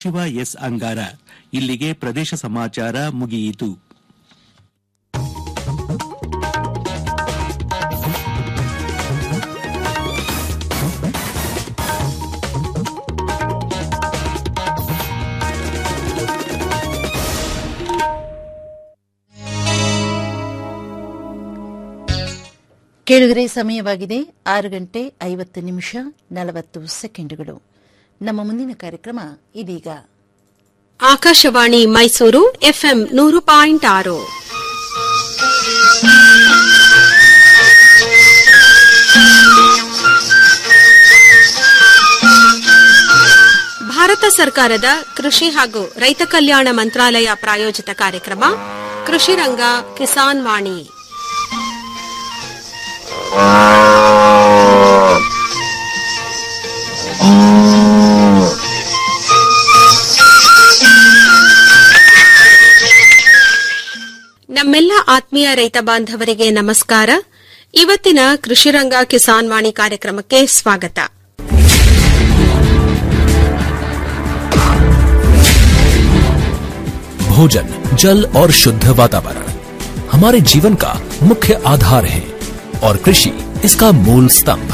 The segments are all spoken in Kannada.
ಸಚಿವ ಎಸ್ ಅಂಗಾರ ಇಲ್ಲಿಗೆ ಪ್ರದೇಶ ಸಮಾಚಾರ ಮುಗಿಯಿತು ಕೇಳಿದರೆ ಸಮಯವಾಗಿದೆ ಆರು ಗಂಟೆ ಐವತ್ತು ನಿಮಿಷ ನಲವತ್ತು ಸೆಕೆಂಡುಗಳು ನಮ್ಮ ಮುಂದಿನ ಕಾರ್ಯಕ್ರಮ ಇದೀಗ ಆಕಾಶವಾಣಿ ಮೈಸೂರು ಎಫ್ಎಂ ನೂರು ಪಾಯಿಂಟ್ ಆರು ಭಾರತ ಸರ್ಕಾರದ ಕೃಷಿ ಹಾಗೂ ರೈತ ಕಲ್ಯಾಣ ಮಂತ್ರಾಲಯ ಪ್ರಾಯೋಜಿತ ಕಾರ್ಯಕ್ರಮ ಕೃಷಿ ರಂಗ ಕಿಸಾನ್ ವಾಣಿ ನಮ್ಮೆಲ್ಲ ಆತ್ಮೀಯ ರೈತ ಬಾಂಧವರಿಗೆ ನಮಸ್ಕಾರ ಇವತ್ತಿನ ಕೃಷಿರಂಗ ಕಿಸಾನ್ ವಾಣಿ ಕಾರ್ಯಕ್ರಮಕ್ಕೆ ಸ್ವಾಗತ भोजन जल और शुद्ध वातावरण हमारे जीवन का मुख्य आधार है और कृषि इसका मूल स्तंभ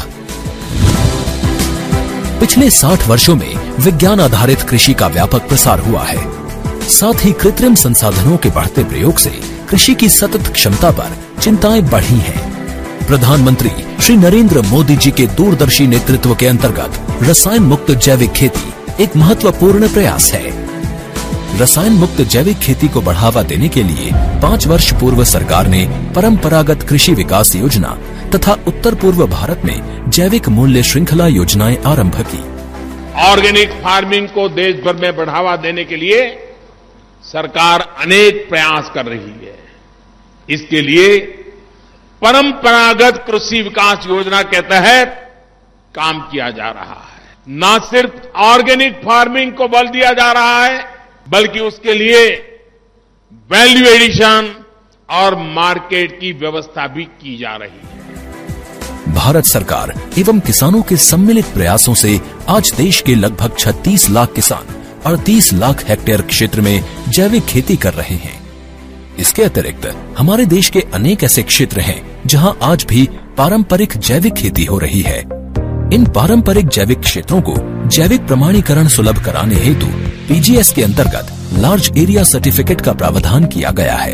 पिछले 60 वर्षों में विज्ञान आधारित कृषि का व्यापक प्रसार हुआ है साथ ही कृत्रिम संसाधनों के बढ़ते प्रयोग से कृषि की सतत क्षमता पर चिंताएं बढ़ी हैं। प्रधानमंत्री श्री नरेंद्र मोदी जी के दूरदर्शी नेतृत्व के अंतर्गत रसायन मुक्त जैविक खेती एक महत्वपूर्ण प्रयास है रसायन मुक्त जैविक खेती को बढ़ावा देने के लिए पाँच वर्ष पूर्व सरकार ने परंपरागत कृषि विकास योजना तथा उत्तर पूर्व भारत में जैविक मूल्य श्रृंखला योजनाएं आरंभ की ऑर्गेनिक फार्मिंग को देश भर में बढ़ावा देने के लिए सरकार अनेक प्रयास कर रही है इसके लिए परंपरागत कृषि विकास योजना के तहत काम किया जा रहा है न सिर्फ ऑर्गेनिक फार्मिंग को बल दिया जा रहा है बल्कि उसके लिए वैल्यू एडिशन और मार्केट की व्यवस्था भी की जा रही है भारत सरकार एवं किसानों के सम्मिलित प्रयासों से आज देश के लगभग 36 लाख किसान 38 लाख हेक्टेयर क्षेत्र में जैविक खेती कर रहे हैं इसके अतिरिक्त हमारे देश के अनेक ऐसे क्षेत्र हैं जहां आज भी पारंपरिक जैविक खेती हो रही है इन पारंपरिक जैविक क्षेत्रों को जैविक प्रमाणीकरण सुलभ कराने हेतु पीजीएस के अंतर्गत लार्ज एरिया सर्टिफिकेट का प्रावधान किया गया है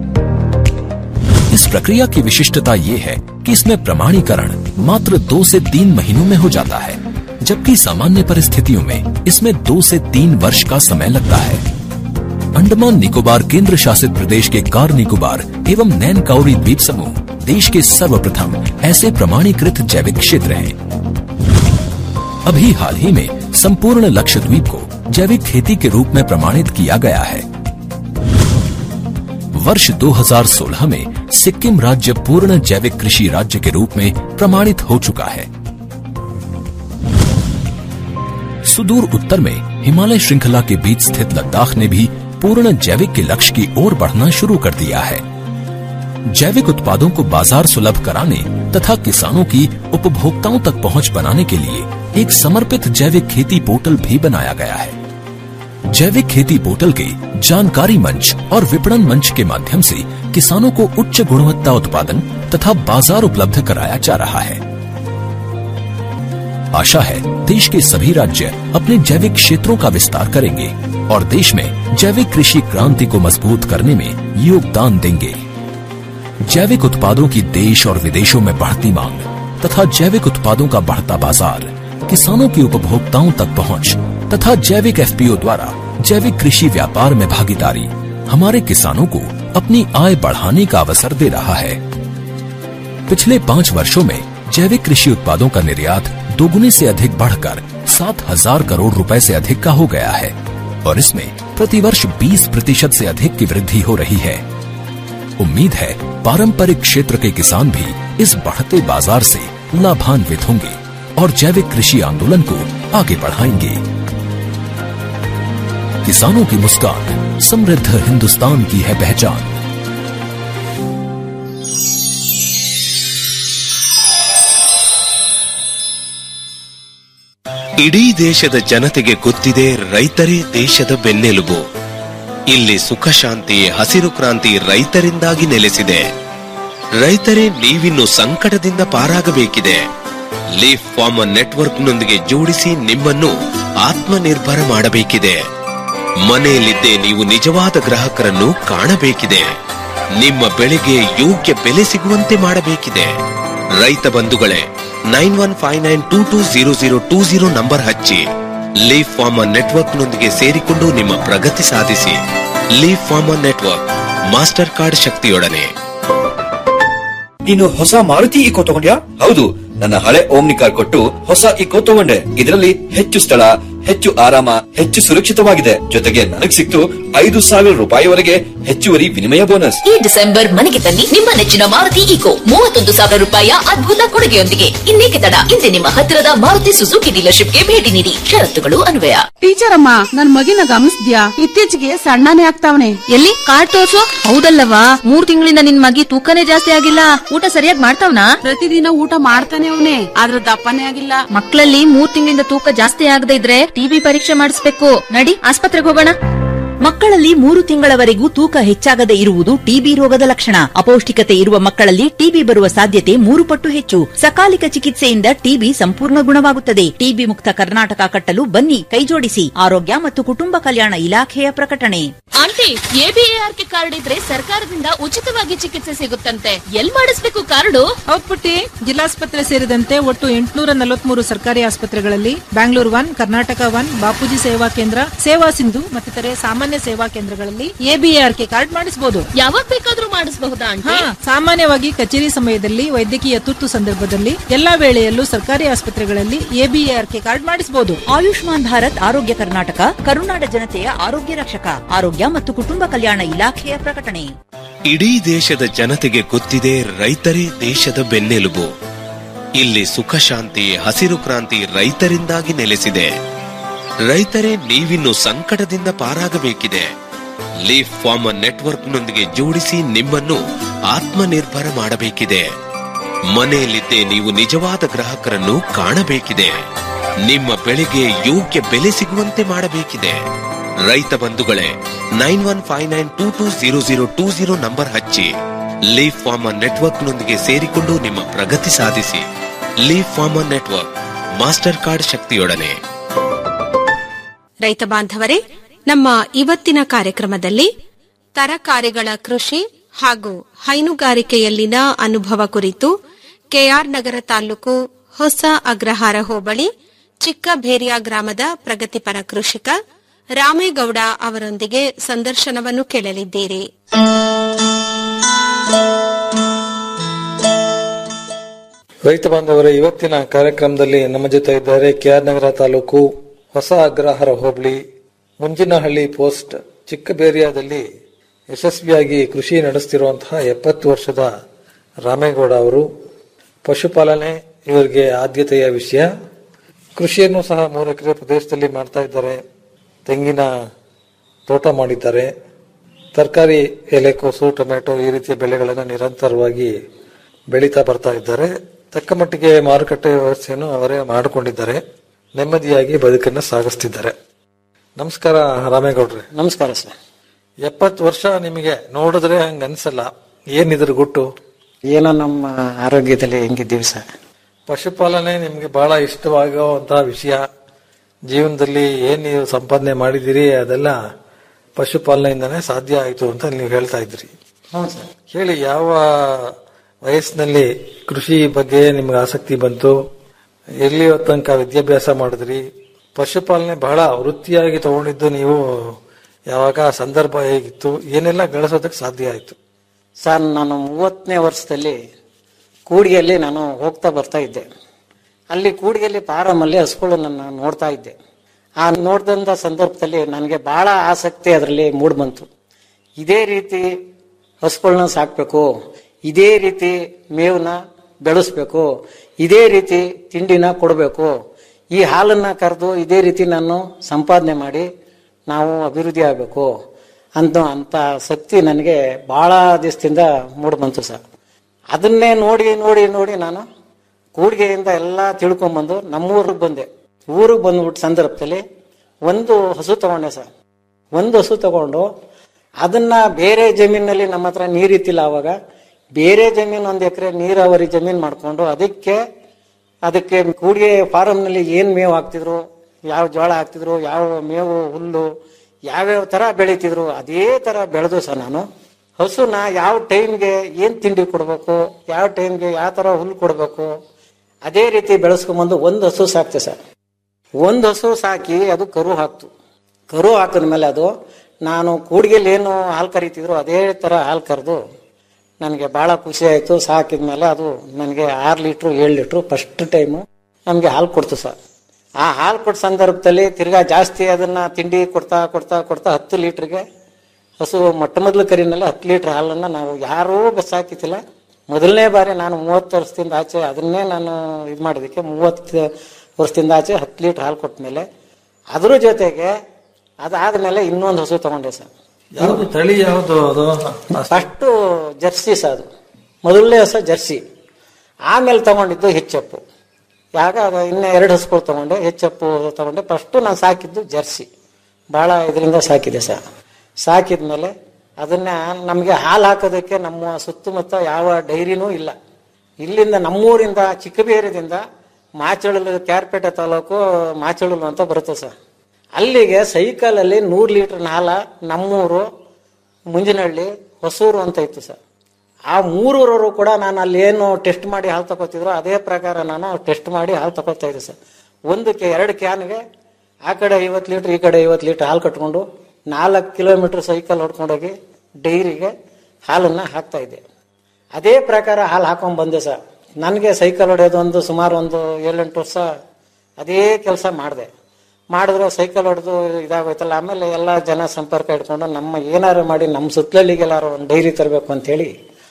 इस प्रक्रिया की विशिष्टता ये है कि इसमें प्रमाणीकरण मात्र दो से तीन महीनों में हो जाता है जबकि सामान्य परिस्थितियों में इसमें दो से तीन वर्ष का समय लगता है अंडमान निकोबार केंद्र शासित प्रदेश के कार निकोबार एवं नैन काउरी द्वीप समूह देश के सर्वप्रथम ऐसे प्रमाणीकृत जैविक क्षेत्र हैं अभी हाल ही में संपूर्ण लक्षद्वीप को जैविक खेती के रूप में प्रमाणित किया गया है वर्ष 2016 में सिक्किम राज्य पूर्ण जैविक कृषि राज्य के रूप में प्रमाणित हो चुका है सुदूर उत्तर में हिमालय श्रृंखला के बीच स्थित लद्दाख ने भी पूर्ण जैविक के लक्ष्य की ओर बढ़ना शुरू कर दिया है जैविक उत्पादों को बाजार सुलभ कराने तथा किसानों की उपभोक्ताओं तक पहुंच बनाने के लिए एक समर्पित जैविक खेती पोर्टल भी बनाया गया है जैविक खेती पोर्टल के जानकारी मंच और विपणन मंच के माध्यम से किसानों को उच्च गुणवत्ता उत्पादन तथा बाजार उपलब्ध कराया जा रहा है आशा है देश के सभी राज्य अपने जैविक क्षेत्रों का विस्तार करेंगे और देश में जैविक कृषि क्रांति को मजबूत करने में योगदान देंगे जैविक उत्पादों की देश और विदेशों में बढ़ती मांग तथा जैविक उत्पादों का बढ़ता बाजार किसानों की उपभोक्ताओं तक पहुंच तथा जैविक एफपीओ द्वारा जैविक कृषि व्यापार में भागीदारी हमारे किसानों को अपनी आय बढ़ाने का अवसर दे रहा है पिछले पाँच वर्षों में जैविक कृषि उत्पादों का निर्यात दोगुने से अधिक बढ़कर सात हजार करोड़ रुपए से अधिक का हो गया है और इसमें प्रतिवर्ष 20 प्रतिशत से अधिक की वृद्धि हो रही है उम्मीद है पारंपरिक क्षेत्र के किसान भी इस बढ़ते बाजार से लाभान्वित होंगे और जैविक कृषि आंदोलन को आगे बढ़ाएंगे किसानों की मुस्कान समृद्ध हिंदुस्तान की है पहचान ಇಡೀ ದೇಶದ ಜನತೆಗೆ ಗೊತ್ತಿದೆ ರೈತರೇ ದೇಶದ ಬೆನ್ನೆಲುಬು ಇಲ್ಲಿ ಸುಖ ಶಾಂತಿ ಹಸಿರು ಕ್ರಾಂತಿ ರೈತರಿಂದಾಗಿ ನೆಲೆಸಿದೆ ರೈತರೇ ನೀವಿನ್ನು ಸಂಕಟದಿಂದ ಪಾರಾಗಬೇಕಿದೆ ಲೀಫ್ ಫಾರ್ಮರ್ ನೆಟ್ವರ್ಕ್ನೊಂದಿಗೆ ಜೋಡಿಸಿ ನಿಮ್ಮನ್ನು ಆತ್ಮನಿರ್ಭರ ಮಾಡಬೇಕಿದೆ ಮನೆಯಲ್ಲಿದ್ದೇ ನೀವು ನಿಜವಾದ ಗ್ರಾಹಕರನ್ನು ಕಾಣಬೇಕಿದೆ ನಿಮ್ಮ ಬೆಳೆಗೆ ಯೋಗ್ಯ ಬೆಲೆ ಸಿಗುವಂತೆ ಮಾಡಬೇಕಿದೆ ರೈತ ಬಂಧುಗಳೇ nine one five nine two two zero zero two zero number ಹಚ್ಚಿ ಲೀಫ್ ಫಾರ್ಮರ್ ನೆಟ್ವರ್ಕ್ನೊಂದಿಗೆ ಸೇರಿಕೊಂಡು ನಿಮ್ಮ ಪ್ರಗತಿ ಸಾಧಿಸಿ leaf farmer network master card ಶಕ್ತಿಯೊಡನೆ ನೀನು ಹೊಸ ಮಾರುತಿ ಇಕೋ ತಗೊಂಡ್ಯಾ ಹೌದು ನನ್ನ ಹಳೆ ಓಮ್ನಿ ಕಾರ್ ಕೊಟ್ಟು ಹೊಸ ಇಕೋ ತಗೊಂಡೆ ಇದರಲ್ಲಿ ಹೆಚ್ಚು ಸ್ಥಳ ಹೆಚ್ಚು ಆರಾಮ ಹೆಚ್ಚು ಸುರಕ್ಷಿತವಾಗಿದೆ ಜೊತೆಗೆ ನನಗ್ ಸಿಕ್ತು ಐದು ಸಾವಿರ ರೂಪಾಯಿವರೆಗೆ ಹೆಚ್ಚುವರಿ ವಿನಿಮಯ ಬೋನಸ್ ಈ ಡಿಸೆಂಬರ್ ಮನೆಗೆ ತನ್ನಿ ನಿಮ್ಮ ನೆಚ್ಚಿನ ಮಾರುತಿ ಈಕೋ ಮೂವತ್ತೊಂದು ಸಾವಿರ ರೂಪಾಯಿಯ ಅದ್ಭುತ ಕೊಡುಗೆಯೊಂದಿಗೆ ಇನ್ನೇಕೆ ತಡ ಇಂದೇ ನಿಮ್ಮ ಹತ್ತಿರದ ಮಾರುತಿ ಸುಜುಕಿ ಡೀಲರ್ಶಿಪ್ಗೆ ಭೇಟಿ ನೀಡಿ ಷರತ್ತುಗಳು ಅನ್ವಯ ಟೀಚರ್ ಅಮ್ಮ ನನ್ ಮಗಿನ ಗಮನಿಸ್ದ್ಯಾ ಇತ್ತೀಚೆಗೆ ಸಣ್ಣನೇ ಆಗ್ತಾವನೆ ಎಲ್ಲಿ ಕಾರ್ಡ್ ತೋರ್ಸು ಹೌದಲ್ಲವಾ ಮೂರ್ ತಿಂಗಳಿಂದ ನಿನ್ ಮಗಿ ತೂಕನೇ ಜಾಸ್ತಿ ಆಗಿಲ್ಲ ಊಟ ಸರಿಯಾಗಿ ಮಾಡ್ತಾವ್ನಾ ಪ್ರತಿದಿನ ಊಟ ಮಾಡ್ತಾನೆ ಅವನೇ ಆದ್ರ ದಪ್ಪನೇ ಆಗಿಲ್ಲ ಮಕ್ಕಳಲ್ಲಿ ಮೂರ್ ತಿಂಗಳಿಂದ ತೂಕ ಜಾಸ್ತಿ ಆಗದೆ ಇದ್ರೆ ಟಿಬಿ ಪರೀಕ್ಷೆ ಮಾಡಿಸ್ಬೇಕು ನಡಿ ಆಸ್ಪತ್ರೆಗೆ ಹೋಗೋಣ ಮಕ್ಕಳಲ್ಲಿ ಮೂರು ತಿಂಗಳವರೆಗೂ ತೂಕ ಹೆಚ್ಚಾಗದೆ ಇರುವುದು ಟಿಬಿ ರೋಗದ ಲಕ್ಷಣ ಅಪೌಷ್ಟಿಕತೆ ಇರುವ ಮಕ್ಕಳಲ್ಲಿ ಟಿಬಿ ಬರುವ ಸಾಧ್ಯತೆ ಮೂರು ಪಟ್ಟು ಹೆಚ್ಚು ಸಕಾಲಿಕ ಚಿಕಿತ್ಸೆಯಿಂದ ಟಿಬಿ ಸಂಪೂರ್ಣ ಗುಣವಾಗುತ್ತದೆ ಟಿಬಿ ಮುಕ್ತ ಕರ್ನಾಟಕ ಕಟ್ಟಲು ಬನ್ನಿ ಕೈಜೋಡಿಸಿ ಆರೋಗ್ಯ ಮತ್ತು ಕುಟುಂಬ ಕಲ್ಯಾಣ ಇಲಾಖೆಯ ಪ್ರಕಟಣೆ ಆಂಟಿ ಎಬಿಎಆರ್ಕೆ ಕಾರ್ಡ್ ಇದ್ರೆ ಸರ್ಕಾರದಿಂದ ಉಚಿತವಾಗಿ ಚಿಕಿತ್ಸೆ ಸಿಗುತ್ತಂತೆ ಎಲ್ ಮಾಡಿಸ್ಬೇಕು ಕಾರ್ಡು ಹೌದ್ ಪುಟ್ಟಿ ಜಿಲ್ಲಾಸ್ಪತ್ರೆ ಸೇರಿದಂತೆ ಒಟ್ಟು ಎಂಟುನೂರ ನಲವತ್ಮೂರು ಸರ್ಕಾರಿ ಆಸ್ಪತ್ರೆಗಳಲ್ಲಿ ಬ್ಯಾಂಗ್ಳೂರ್ ಒನ್ ಕರ್ನಾಟಕ ಒನ್ ಬಾಪೂಜಿ ಸೇವಾ ಕೇಂದ್ರ ಸೇವಾ ಸಿಂಧು ಮತ್ತಿತರೆ ಸಾಮಾನ್ಯ ಸೇವಾ ಕೇಂದ್ರಗಳಲ್ಲಿ ಎಬಿಎಆರ್ಕೆ ಕಾರ್ಡ್ ಮಾಡಿಸಬಹುದು ಯಾವಾಗ ಬೇಕಾದ್ರೂ ಮಾಡಿಸಬಹುದಾ ಹಾ ಆಂಟಿ ಸಾಮಾನ್ಯವಾಗಿ ಕಚೇರಿ ಸಮಯದಲ್ಲಿ ವೈದ್ಯಕೀಯ ತುರ್ತು ಸಂದರ್ಭದಲ್ಲಿ ಎಲ್ಲಾ ವೇಳೆಯಲ್ಲೂ ಸರ್ಕಾರಿ ಆಸ್ಪತ್ರೆಗಳಲ್ಲಿ ಎಬಿಎಆರ್ಕೆ ಕಾರ್ಡ್ ಮಾಡಿಸಬಹುದು ಆಯುಷ್ಮಾನ್ ಭಾರತ್ ಆರೋಗ್ಯ ಕರ್ನಾಟಕ ಕರುನಾಡ ಜನತೆಯ ಆರೋಗ್ಯ ರಕ್ಷಕ ಆರೋಗ್ಯ ಮತ್ತು ಕುಟುಂಬ ಕಲ್ಯಾಣ ಇಲಾಖೆಯ ಪ್ರಕಟಣೆ ಇಡೀ ದೇಶದ ಜನತೆಗೆ ಗೊತ್ತಿದೆ ರೈತರೇ ದೇಶದ ಬೆನ್ನೆಲುಬು ಇಲ್ಲಿ ಸುಖ ಶಾಂತಿ ಹಸಿರು ಕ್ರಾಂತಿ ರೈತರಿಂದಾಗಿ ನೆಲೆಸಿದೆ ರೈತರೇ ನೀವಿನ್ನು ಸಂಕಟದಿಂದ ಪಾರಾಗಬೇಕಿದೆ ಲೀಫ್ ಫಾರ್ಮರ್ ನೆಟ್ವರ್ಕ್ನೊಂದಿಗೆ ಜೋಡಿಸಿ ನಿಮ್ಮನ್ನು ಆತ್ಮನಿರ್ಭರ ಮಾಡಬೇಕಿದೆ ಮನೆಯಲ್ಲಿದ್ದೇ ನೀವು ನಿಜವಾದ ಗ್ರಾಹಕರನ್ನು ಕಾಣಬೇಕಿದೆ ನಿಮ್ಮ ಬೆಳೆಗೆ ಯೋಗ್ಯ ಬೆಲೆ ಸಿಗುವಂತೆ ಮಾಡಬೇಕಿದೆ ರೈತ ಬಂಧುಗಳೇ nine one five nine two two zero zero two zero number ಹಚ್ಚಿ ಲೀಫ್ ಫಾರ್ಮರ್ ನೆಟ್ವರ್ಕ್ನೊಂದಿಗೆ ಸೇರಿಕೊಂಡು ನಿಮ್ಮ ಪ್ರಗತಿ ಸಾಧಿಸಿ leaf farmer network master card ಶಕ್ತಿಯೊಡನೆ ರೈತ ಬಾಂಧವರೇ ನಮ್ಮ ಇವತ್ತಿನ ಕಾರ್ಯಕ್ರಮದಲ್ಲಿ ತರಕಾರಿಗಳ ಕೃಷಿ ಹಾಗೂ ಹೈನುಗಾರಿಕೆಯಲ್ಲಿನ ಅನುಭವ ಕುರಿತು ಕೆಆರ್ ನಗರ ತಾಲೂಕು ಹೊಸ ಅಗ್ರಹಾರ ಹೋಬಳಿ ಚಿಕ್ಕಬೇರಿಯಾ ಗ್ರಾಮದ ಪ್ರಗತಿಪರ ಕೃಷಿಕ ರಾಮೇಗೌಡ ಅವರೊಂದಿಗೆ ಸಂದರ್ಶನವನ್ನು ಕೇಳಲಿದ್ದೀರಿ ರೈತ ಬಾಂಧವರ ಇವತ್ತಿನ ಕಾರ್ಯಕ್ರಮದಲ್ಲಿ ನಮ್ಮ ಜೊತೆ ಇದ್ದಾರೆ ಕೆಆರ್ ನಗರ ತಾಲೂಕು ಹೊಸ ಅಗ್ರಹಾರ ಹೋಬಳಿ ಮುಂಜಿನಹಳ್ಳಿ ಪೋಸ್ಟ್ ಚಿಕ್ಕಬೇರಿಯಾದಲ್ಲಿ ಯಶಸ್ವಿಯಾಗಿ ಕೃಷಿ ನಡೆಸುತ್ತಿರುವಂತಹ ಎಪ್ಪತ್ತು ವರ್ಷದ ರಾಮೇಗೌಡ ಅವರು ಪಶುಪಾಲನೆ ಇವರಿಗೆ ಆದ್ಯತೆಯ ವಿಷಯ ಕೃಷಿಯನ್ನು ಸಹ ಮೂರು ಎಕರೆ ಪ್ರದೇಶದಲ್ಲಿ ಮಾಡ್ತಾ ಇದ್ದಾರೆ ತೆಂಗಿನ ತೋಟ ಮಾಡಿದ್ದಾರೆ ತರಕಾರಿ ಎಲೆಕೋಸು ಟೊಮೆಟೊ ಈ ರೀತಿಯ ಬೆಳೆಗಳನ್ನು ನಿರಂತರವಾಗಿ ಬೆಳೀತಾ ಬರ್ತಾ ಇದ್ದಾರೆ ತಕ್ಕ ಮಟ್ಟಿಗೆ ಮಾರುಕಟ್ಟೆ ವ್ಯವಸ್ಥೆಯನ್ನು ಅವರೇ ಮಾಡಿಕೊಂಡಿದ್ದಾರೆ ನೆಮ್ಮದಿಯಾಗಿ ಬದುಕನ್ನು ಸಾಗಿಸ್ತಿದ್ದಾರೆ ನಮಸ್ಕಾರ ರಾಮೇಗೌಡ್ರೆ ನಮಸ್ಕಾರ ಸರ್ ಎಪ್ಪತ್ತು ವರ್ಷ ನಿಮಗೆ ನೋಡಿದ್ರೆ ಹಂಗ ಅನ್ಸಲ್ಲ ಏನಿದ್ರ ಗುಟ್ಟು ಏನೋ ನಮ್ಮ ಆರೋಗ್ಯದಲ್ಲಿ ಹೆಂಗಿದ್ದೀವಿ ಸರ್ ಪಶುಪಾಲನೆ ನಿಮ್ಗೆ ಬಹಳ ಇಷ್ಟವಾಗುವಂತಹ ವಿಷಯ ಜೀವನದಲ್ಲಿ ಏನ್ ನೀವು ಸಂಪಾದನೆ ಮಾಡಿದಿರಿ ಅದೆಲ್ಲ ಪಶುಪಾಲನೆಯಿಂದನೇ ಸಾಧ್ಯ ಆಯಿತು ಅಂತ ನೀವು ಹೇಳ್ತಾ ಇದ್ರಿ ಹೌದು ಸರ್ ಹೇಳಿ ಯಾವ ವಯಸ್ಸಿನಲ್ಲಿ ಕೃಷಿ ಬಗ್ಗೆ ನಿಮ್ಗೆ ಆಸಕ್ತಿ ಬಂತು ಎಲ್ಲಿ ತನಕ ವಿದ್ಯಾಭ್ಯಾಸ ಮಾಡಿದ್ರಿ ಪಶುಪಾಲನೆ ಬಹಳ ವೃತ್ತಿಯಾಗಿ ತಗೊಂಡಿದ್ದು ನೀವು ಯಾವಾಗ ಆ ಸಂದರ್ಭ ಹೇಗಿತ್ತು ಏನೆಲ್ಲ ಗಳಿಸೋದಕ್ಕೆ ಸಾಧ್ಯ ಆಯ್ತು ಸರ್ ನಾನು ಮೂವತ್ತನೇ ವರ್ಷದಲ್ಲಿ ಕೂಡಿಗೆಯಲ್ಲಿ ನಾನು ಹೋಗ್ತಾ ಬರ್ತಾ ಇದ್ದೆ ಅಲ್ಲಿ ಕೂಡಿಗೆಯಲ್ಲಿ ಫಾರಮಲ್ಲಿ ಹಸುಗಳನ್ನು ನಾನು ನೋಡ್ತಾ ಇದ್ದೆ ಆ ನೋಡಿದಂಥ ಸಂದರ್ಭದಲ್ಲಿ ನನಗೆ ಬಹಳ ಆಸಕ್ತಿ ಅದರಲ್ಲಿ ಮೂಡ್ ಬಂತು ಇದೇ ರೀತಿ ಹಸುಗಳನ್ನ ಸಾಕಬೇಕು ಇದೇ ರೀತಿ ಮೇವನ್ನ ಬೆಳೆಸ್ಬೇಕು ಇದೇ ರೀತಿ ತಿಂಡಿನ ಕೊಡಬೇಕು ಈ ಹಾಲನ್ನ ಕರೆದು ಇದೇ ರೀತಿ ನಾನು ಸಂಪಾದನೆ ಮಾಡಿ ನಾವು ಅಭಿವೃದ್ಧಿ ಆಗಬೇಕು ಅಂತ ಅಂತ ಶಕ್ತಿ ನನಗೆ ಬಹಳ ದಿವಸದಿಂದ ಮೂಡ್ ಬಂತು ಸರ್ ಅದನ್ನೇ ನೋಡಿ ನೋಡಿ ನೋಡಿ ನಾನು ಕೂಡಿಗೆಯಿಂದ ಎಲ್ಲ ತಿಳ್ಕೊಂಬಂದು ನಮ್ಮೂರಿಗೆ ಬಂದೆ ಊರಿಗೆ ಬಂದ್ಬಿಟ್ಟು ಸಂದರ್ಭದಲ್ಲಿ ಒಂದು ಹಸು ತಗೊಂಡೆ ಸರ್ ಒಂದು ಹಸು ತಗೊಂಡು ಅದನ್ನ ಬೇರೆ ಜಮೀನಲ್ಲಿ ನಮ್ಮ ಹತ್ರ ನೀರಿತ್ತಿಲ್ಲ ಅವಾಗ ಬೇರೆ ಜಮೀನು ಒಂದು ಎಕರೆ ನೀರಾವರಿ ಜಮೀನು ಮಾಡ್ಕೊಂಡು ಅದಕ್ಕೆ ಅದಕ್ಕೆ ಕೂಡಿಗೆ ಫಾರಮ್ನಲ್ಲಿ ಏನ್ ಮೇವು ಹಾಕ್ತಿದ್ರು ಯಾವ ಜೋಳ ಹಾಕ್ತಿದ್ರು ಯಾವ ಮೇವು ಹುಲ್ಲು ಯಾವ್ಯಾವ ತರ ಬೆಳೀತಿದ್ರು ಅದೇ ತರ ಬೆಳೆದು ಸರ್ ನಾನು ಹಸುನ ಯಾವ ಟೈಮ್ಗೆ ಏನ್ ತಿಂಡಿ ಕೊಡ್ಬೇಕು ಯಾವ ಟೈಮ್ಗೆ ಯಾವ ತರ ಹುಲ್ಲು ಕೊಡ್ಬೇಕು ಅದೇ ರೀತಿ ಬೆಳೆಸ್ಕೊಂಬಂದು ಒಂದು ಹಸು ಸಾಕ್ತೆ ಸರ್ ಒಂದು ಹಸು ಸಾಕಿ ಅದು ಕರು ಹಾಕ್ತು ಕರು ಹಾಕಿದ್ಮೇಲೆ ಅದು ನಾನು ಕೂಡಿಗೆಲ್ಲಿ ಏನು ಹಾಲು ಕರಿತಿದ್ರು ಅದೇ ತರ ಹಾಲು ಕರೆದು ನನಗೆ ಬಹಳ ಖುಷಿ ಆಯ್ತು ಸಾಕಿದ್ಮೇಲೆ ಅದು ನನಗೆ ಆರು ಲೀಟ್ರು ಏಳು ಲೀಟ್ರು ಫಸ್ಟ್ ಟೈಮು ನಮಗೆ ಹಾಲು ಕೊಡ್ತು ಸರ್ ಆ ಹಾಲು ಕೊಟ್ಟ ಸಂದರ್ಭದಲ್ಲಿ ತಿರ್ಗಾ ಜಾಸ್ತಿ ಅದನ್ನ ತಿಂಡಿ ಕೊಡ್ತಾ ಕೊಡ್ತಾ ಕೊಡ್ತಾ ಹತ್ತು ಲೀಟ್ರಿಗೆ ಹಸು ಮೊಟ್ಟ ಮೊದಲು ಕರಿನಲ್ಲಿ ಹತ್ತು ಲೀಟ್ರ್ ಹಾಲನ್ನು ನಾವು ಯಾರೂ ಸಾಕಿತಿಲ್ಲ ಮೊದಲನೇ ಬಾರಿ ನಾನು ಮೂವತ್ತು ವರ್ಷದಿಂದ ಆಚೆ ಅದನ್ನೇ ನಾನು ಇದು ಮಾಡೋದಕ್ಕೆ ಮೂವತ್ತು ವರ್ಷದಿಂದ ಆಚೆ ಹತ್ತು ಲೀಟ್ರ್ ಹಾಲು ಕೊಟ್ಟ ಮೇಲೆ ಅದ್ರ ಜೊತೆಗೆ ಅದಾದ್ಮೇಲೆ ಇನ್ನೊಂದು ಹಸು ತಗೊಂಡೆ ಸರ್ ಯಾವ್ದು ತಳಿ ಯಾವ್ದು ಅದು ಫಸ್ಟು ಜರ್ಸಿ ಸಹ ಅದು ಮೊದಲನೇ ಹಸ ಜರ್ಸಿ ಆಮೇಲೆ ತಗೊಂಡಿದ್ದು ಹೆಚ್ಚಪ್ಪು ಯಾಗ ಅದು ಇನ್ನೂ ಎರಡು ಹಸುಗಳು ತಗೊಂಡೆ ಹೆಚ್ಚಪ್ಪು ತಗೊಂಡೆ ಫಸ್ಟು ನಾನು ಸಾಕಿದ್ದು ಜರ್ಸಿ ಭಾಳ ಇದರಿಂದ ಸಾಕಿದೆ ಸರ್ ಸಾಕಿದ್ಮೇಲೆ ಅದನ್ನ ನಮಗೆ ಹಾಲು ಹಾಕೋದಕ್ಕೆ ನಮ್ಮ ಸುತ್ತಮುತ್ತ ಯಾವ ಡೈರಿನೂ ಇಲ್ಲ ಇಲ್ಲಿಂದ ನಮ್ಮೂರಿಂದ ಚಿಕ್ಕಬೇರದಿಂದ ಮಾಚಳಲು ಕ್ಯಾರ್ಪೇಟೆ ತಾಲೂಕು ಮಾಚಳಲು ಅಂತ ಬರುತ್ತೆ ಸರ್ ಅಲ್ಲಿಗೆ ಸೈಕಲಲ್ಲಿ ನೂರು ಲೀಟರ್ ಹಾಲ ನಮ್ಮೂರು ಮುಂಜಿನಹಳ್ಳಿ ಹೊಸೂರು ಅಂತ ಇತ್ತು ಸರ್ ಆ ಮೂರೂರವರು ಕೂಡ ನಾನು ಅಲ್ಲಿ ಏನು ಟೆಸ್ಟ್ ಮಾಡಿ ಹಾಲು ತಗೋತಿದ್ರು ಅದೇ ಪ್ರಕಾರ ನಾನು ಟೆಸ್ಟ್ ಮಾಡಿ ಹಾಲು ತಗೋತಾ ಇದ್ದೆ ಸರ್ ಒಂದಕ್ಕೆ ಎರಡು ಕ್ಯಾನ್ಗೆ ಆ ಕಡೆ ಐವತ್ತು ಲೀಟ್ರ್ ಈ ಕಡೆ ಐವತ್ತು ಲೀಟ್ರ್ ಹಾಲು ಕಟ್ಕೊಂಡು ನಾಲ್ಕು ಕಿಲೋಮೀಟರ್ ಸೈಕಲ್ ಹೊಡ್ಕೊಂಡೋಗಿ ಡೈರಿಗೆ ಹಾಲನ್ನು ಹಾಕ್ತಾ ಇದ್ದೆ ಅದೇ ಪ್ರಕಾರ ಹಾಲು ಹಾಕೊಂಡ್ ಬಂದೆ ಸರ್ ನನಗೆ ಸೈಕಲ್ ಹೊಡೆಯೋದು ಒಂದು ಸುಮಾರು ಒಂದು ಏಳೆಂಟು ವರ್ಷ ಅದೇ ಕೆಲಸ ಮಾಡಿದೆ ಮಾಡಿದ್ರೆ ಸೈಕಲ್ ಹೊಡೆದು ಇದಾಗೋಯ್ತಲ್ಲ ಆಮೇಲೆ ಎಲ್ಲ ಜನ ಸಂಪರ್ಕ ಇಟ್ಕೊಂಡು ನಮ್ಮ ಏನಾರು ಮಾಡಿ ನಮ್ಮ ಸುತ್ತಲಲ್ಲಿಗೆಲ್ಲಾರು ಒಂದು ಡೈರಿ ತರಬೇಕು ಅಂತೇಳಿ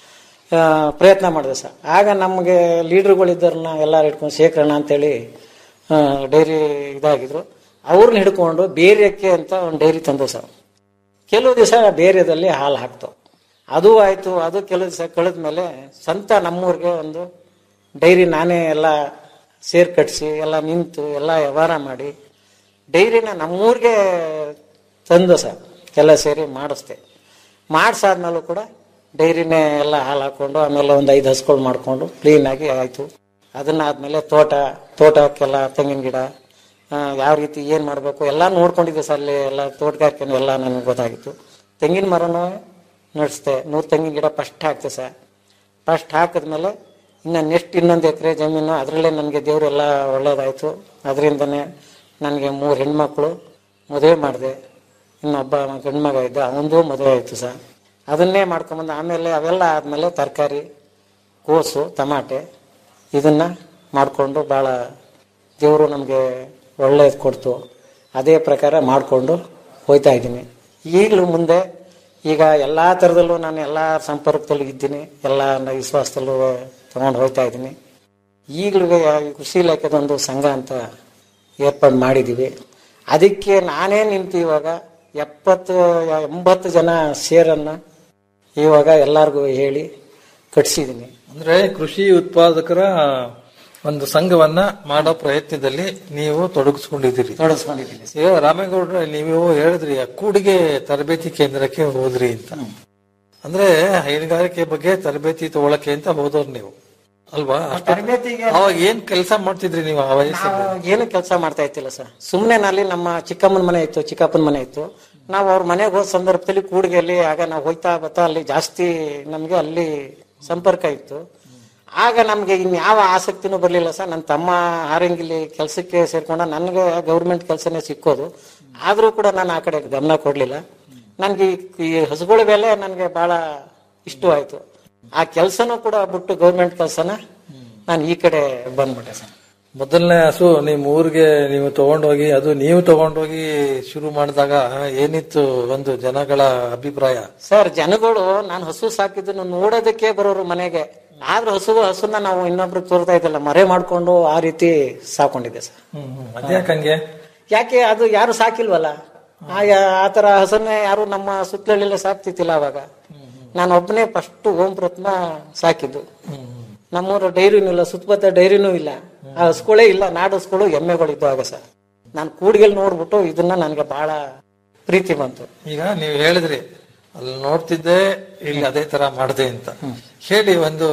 ಆ, ಪ್ರಯತ್ನ ಮಾಡಿದೆ ಸರ್ ಆಗ ನಮಗೆ ಲೀಡ್ರುಗಳಿದ್ದವ್ರನ್ನ ಎಲ್ಲರೂ ಇಟ್ಕೊಂಡು ಶೇಖರಣ ಅಂತೇಳಿ ಆ, ಡೈರಿ ಇದಾಗಿದ್ರು ಅವ್ರನ್ನ ಹಿಡ್ಕೊಂಡು ಬೇರೆಕ್ಕೆ ಅಂತ ಒಂದು ಡೈರಿ ತಂದು ಸರ್ ಕೆಲವು ದಿವಸ ಬೇರೆದಲ್ಲಿ ಹಾಲು ಹಾಕ್ತು ಅದು ಆಯ್ತು ಅದು ಕೆಲವು ದಿವಸ ಕಳೆದ್ಮೇಲೆ ಸ್ವಂತ ನಮ್ಮೂರಿಗೆ ಒಂದು ಡೈರಿ ನಾನೇ ಎಲ್ಲ ಸೇರ್ ಕಟ್ಸಿ ಎಲ್ಲ ನಿಂತು ಎಲ್ಲ ವ್ಯವಹಾರ ಮಾಡಿ ಡೈರಿನ ನಮ್ಮೂರಿಗೆ ತಂದು ಸರ್ ಎಲ್ಲ ಸೇರಿ ಮಾಡಿಸ್ದೆ ಮಾಡಿಸಾದ್ಮೇಲೂ ಕೂಡ ಡೈರಿನೇ ಎಲ್ಲ ಹಾಲು ಹಾಕೊಂಡು ಆಮೇಲೆ ಒಂದು ಐದು ಹಸುಗಳು ಮಾಡಿಕೊಂಡು ಕ್ಲೀನಾಗಿ ಆಯಿತು ಅದನ್ನಾದ್ಮೇಲೆ ತೋಟ ತೋಟಕ್ಕೆಲ್ಲ ತೆಂಗಿನ ಗಿಡ ಆ, ಯಾವ ರೀತಿ ಏನು ಮಾಡಬೇಕು ಎಲ್ಲ ನೋಡ್ಕೊಂಡಿದ್ದೆ ಸರ್ ಅಲ್ಲಿ ಎಲ್ಲ ತೋಟಗಾರಿಕೆನೂ ಎಲ್ಲ ನನಗೆ ಗೊತ್ತಾಗಿತ್ತು ತೆಂಗಿನ ಮರನೂ ನಡೆಸ್ದೆ ನೂರು ತೆಂಗಿನ ಗಿಡ ಫಸ್ಟ್ ಹಾಕ್ತೆ ಸರ್ ಫಸ್ಟ್ ಹಾಕಿದ್ಮೇಲೆ ಇನ್ನು ನೆಕ್ಸ್ಟ್ ಇನ್ನೊಂದು ಎಕರೆ ಜಮೀನು ಅದರಲ್ಲೇ ನನಗೆ ದೇವರೆಲ್ಲ ಒಳ್ಳೇದಾಯಿತು ಅದರಿಂದನೇ ನನಗೆ ಮೂರು ಹೆಣ್ಮಕ್ಳು ಮದುವೆ ಮಾಡಿದೆ ಇನ್ನೊಬ್ಬ ಗಂಡು ಮಗ ಇದ್ದ ಅವನದು ಮದುವೆ ಆಯಿತು ಸರ್ ಅದನ್ನೇ ಮಾಡ್ಕೊಂಬಂದು ಆಮೇಲೆ ಅವೆಲ್ಲ ಆದಮೇಲೆ ತರಕಾರಿ ಕೋಸು ಟಮಾಟೆ ಇದನ್ನು ಮಾಡಿಕೊಂಡು ಭಾಳ ದೇವರು ನಮಗೆ ಒಳ್ಳೇದು ಕೊಡ್ತು ಅದೇ ಪ್ರಕಾರ ಮಾಡಿಕೊಂಡು ಹೋಗ್ತಾ ಇದ್ದೀನಿ ಈಗಲೂ ಮುಂದೆ ಈಗ ಎಲ್ಲ ಥರದಲ್ಲೂ ನಾನು ಎಲ್ಲ ಸಂಪರ್ಕದಲ್ಲೂ ಇದ್ದೀನಿ ಎಲ್ಲ ನ- ವಿಶ್ವಾಸದಲ್ಲೂ ತಗೊಂಡು ಹೋಗ್ತಾ ಇದ್ದೀನಿ ಈಗಲೂ ಕೃಷಿ ಇಲಾಖೆದೊಂದು ಸಂಘ ಅಂತ ಏರ್ಪಾಡು ಮಾಡಿದ್ದೀವಿ ಅದಕ್ಕೆ ನಾನೇ ನಿಂತು ಇವಾಗ ಎಪ್ಪತ್ತು ಎಂಬತ್ತು ಜನ ಸೇರನ್ನು ಇವಾಗ ಎಲ್ಲರಿಗೂ ಹೇಳಿ ಕಟ್ಸಿದ್ದೀನಿ ಅಂದ್ರೆ ಕೃಷಿ ಉತ್ಪಾದಕರ ಒಂದು ಸಂಘವನ್ನ ಮಾಡೋ ಪ್ರಯತ್ನದಲ್ಲಿ ನೀವು ತೊಡಗಿಸ್ಕೊಂಡಿದ್ದೀರಿ ತೊಡಗಿಸ್ಕೊಂಡಿದ್ದೀನಿ ಈಗ ರಾಮೇಗೌಡ್ರ ನೀವು ಹೇಳಿದ್ರಿ ಕೂಡಿಗೆ ತರಬೇತಿ ಕೇಂದ್ರಕ್ಕೆ ಹೋದ್ರಿ ಅಂತ ಅಂದ್ರೆ ಹೈನುಗಾರಿಕೆ ಬಗ್ಗೆ ತರಬೇತಿ ತಗೊಳಕ್ಕೆ ಅಂತ ಹೋದವ್ರು ನೀವು ಅಲ್ವಾ ಅಷ್ಟು- ತರಬೇತಿಗೆ ಅವಾಗ ಏನ್ ಕೆಲಸ ಮಾಡ್ತಿದ್ರಿ ನೀವು ಆ ವಯಸ್ಸಲ್ಲಿ ನಾವು ಏನು ಕೆಲಸ ಮಾಡ್ತಾ ಇತ್ತಿಲ್ಲ ಸರ್ ಸುಮ್ಮನೆ ನಲ್ಲಿ ನಮ್ಮ ಚಿಕ್ಕಮ್ಮನ ಮನೆ ಇತ್ತು ಚಿಕ್ಕಪ್ಪನ ಮನೆ ಇತ್ತು ನಾವು ಅವ್ರ ಮನೆಗೆ ಹೋದ ಸಂದರ್ಭದಲ್ಲಿ ಕೂಡಿಗೆಯಲ್ಲಿ ಆಗ ನಾವು ಹೋಯ್ತಾ ಬರ್ತಾ ಅಲ್ಲಿ ಜಾಸ್ತಿ ನಮಗೆ ಅಲ್ಲಿ ಸಂಪರ್ಕ ಇತ್ತು ಆಗ ನಮಗೆ ಇನ್ಯಾವ ಆಸಕ್ತಿನೂ ಬರಲಿಲ್ಲ ಸರ್ ನನ್ನ ತಮ್ಮ ಹಾರಂಗಿಲಿ ಕೆಲಸಕ್ಕೆ ಸೇರ್ಕೊಂಡ ನನಗೆ ಗೌರ್ಮೆಂಟ್ ಕೆಲಸನೇ ಸಿಕ್ಕೋದು ಆದರೂ ಕೂಡ ನಾನು ಆ ಕಡೆ ಗಮನ ಕೊಡಲಿಲ್ಲ ನನಗೆ ಈ ಹಸುಗಳ ಬೆಲೆ ನನಗೆ ಬಹಳ ಇಷ್ಟವಾಯಿತು ಆ ಕೆಲಸನೂ ಕೂಡ ಬಿಟ್ಟು ಗೌರ್ಮೆಂಟ್ ಕೆಲಸನ ನಾನು ಈ ಕಡೆ ಬಂದ್ಬಿಟ್ಟೆ ಸರ್ ಮೊದಲನೇ ಹಸು ನಿಮ್ ಊರಿಗೆ ನೀವು ತಗೊಂಡೋಗಿ ಅದು ನೀವು ತಗೊಂಡೋಗಿ ಶುರು ಮಾಡಿದಾಗ ಏನಿತ್ತು ಒಂದು ಜನಗಳ ಅಭಿಪ್ರಾಯ ಸರ್ ಜನಗಳು ನಾನು ಹಸು ಸಾಕಿದ್ದನ್ನು ನೋಡೋದಕ್ಕೆ ಬರೋರು ಮನೆಗೆ ಆದ್ರೆ ಹಸು ಹಸುನ ನಾವು ಇನ್ನೊಬ್ರಿಗೆ ತೋರ್ತಾ ಇದ್ದಿಲ್ಲ ಮರೆ ಮಾಡ್ಕೊಂಡು ಆ ರೀತಿ ಸಾಕೊಂಡಿದ್ದೆ ಸರ್ ಅದ್ಯಾಕಂಗೆ ಯಾಕೆ ಅದು ಯಾರು ಸಾಕಿಲ್ವಲ್ಲ ಆ ಯಾ- ಆ ತರ ಹಸನ್ನೇ ಯಾರು ನಮ್ಮ ಸುತ್ತಲೆಲ್ಲ ಸಾಕ್ತಿತ್ತಿಲ್ಲ ಅವಾಗ ನಾನು ಒಬ್ಬನೇ ಫಸ್ಟ್ ಓಂ ಪ್ರತ್ನ ಸಾಕಿದ್ದು ನಮ್ಮೂರ ಡೈರಿನೂ ಇಲ್ಲ ಸುತ್ತಮುತ್ತ ಡೈರಿನೂ ಇಲ್ಲ ಆ ಹಸುಗಳೇ ಇಲ್ಲ ನಾಡು ಹಸುಗಳು ಎಮ್ಮೆಗಳು ಇದ್ದಾಗ ಸರ್ ನಾನು ಕೂಡಿಗೆಲ್ ನೋಡ್ಬಿಟ್ಟು ಇದನ್ನ ನನಗೆ ಬಹಳ ಪ್ರೀತಿ ಬಂತು ಈಗ ನೀವು ಹೇಳಿದ್ರಿ ಅಲ್ಲಿ ನೋಡ್ತಿದ್ದೆ ಇಲ್ಲಿ ಅದೇ ತರ ಮಾಡಿದೆ ಅಂತ ಹೇಳಿ ಒಂದು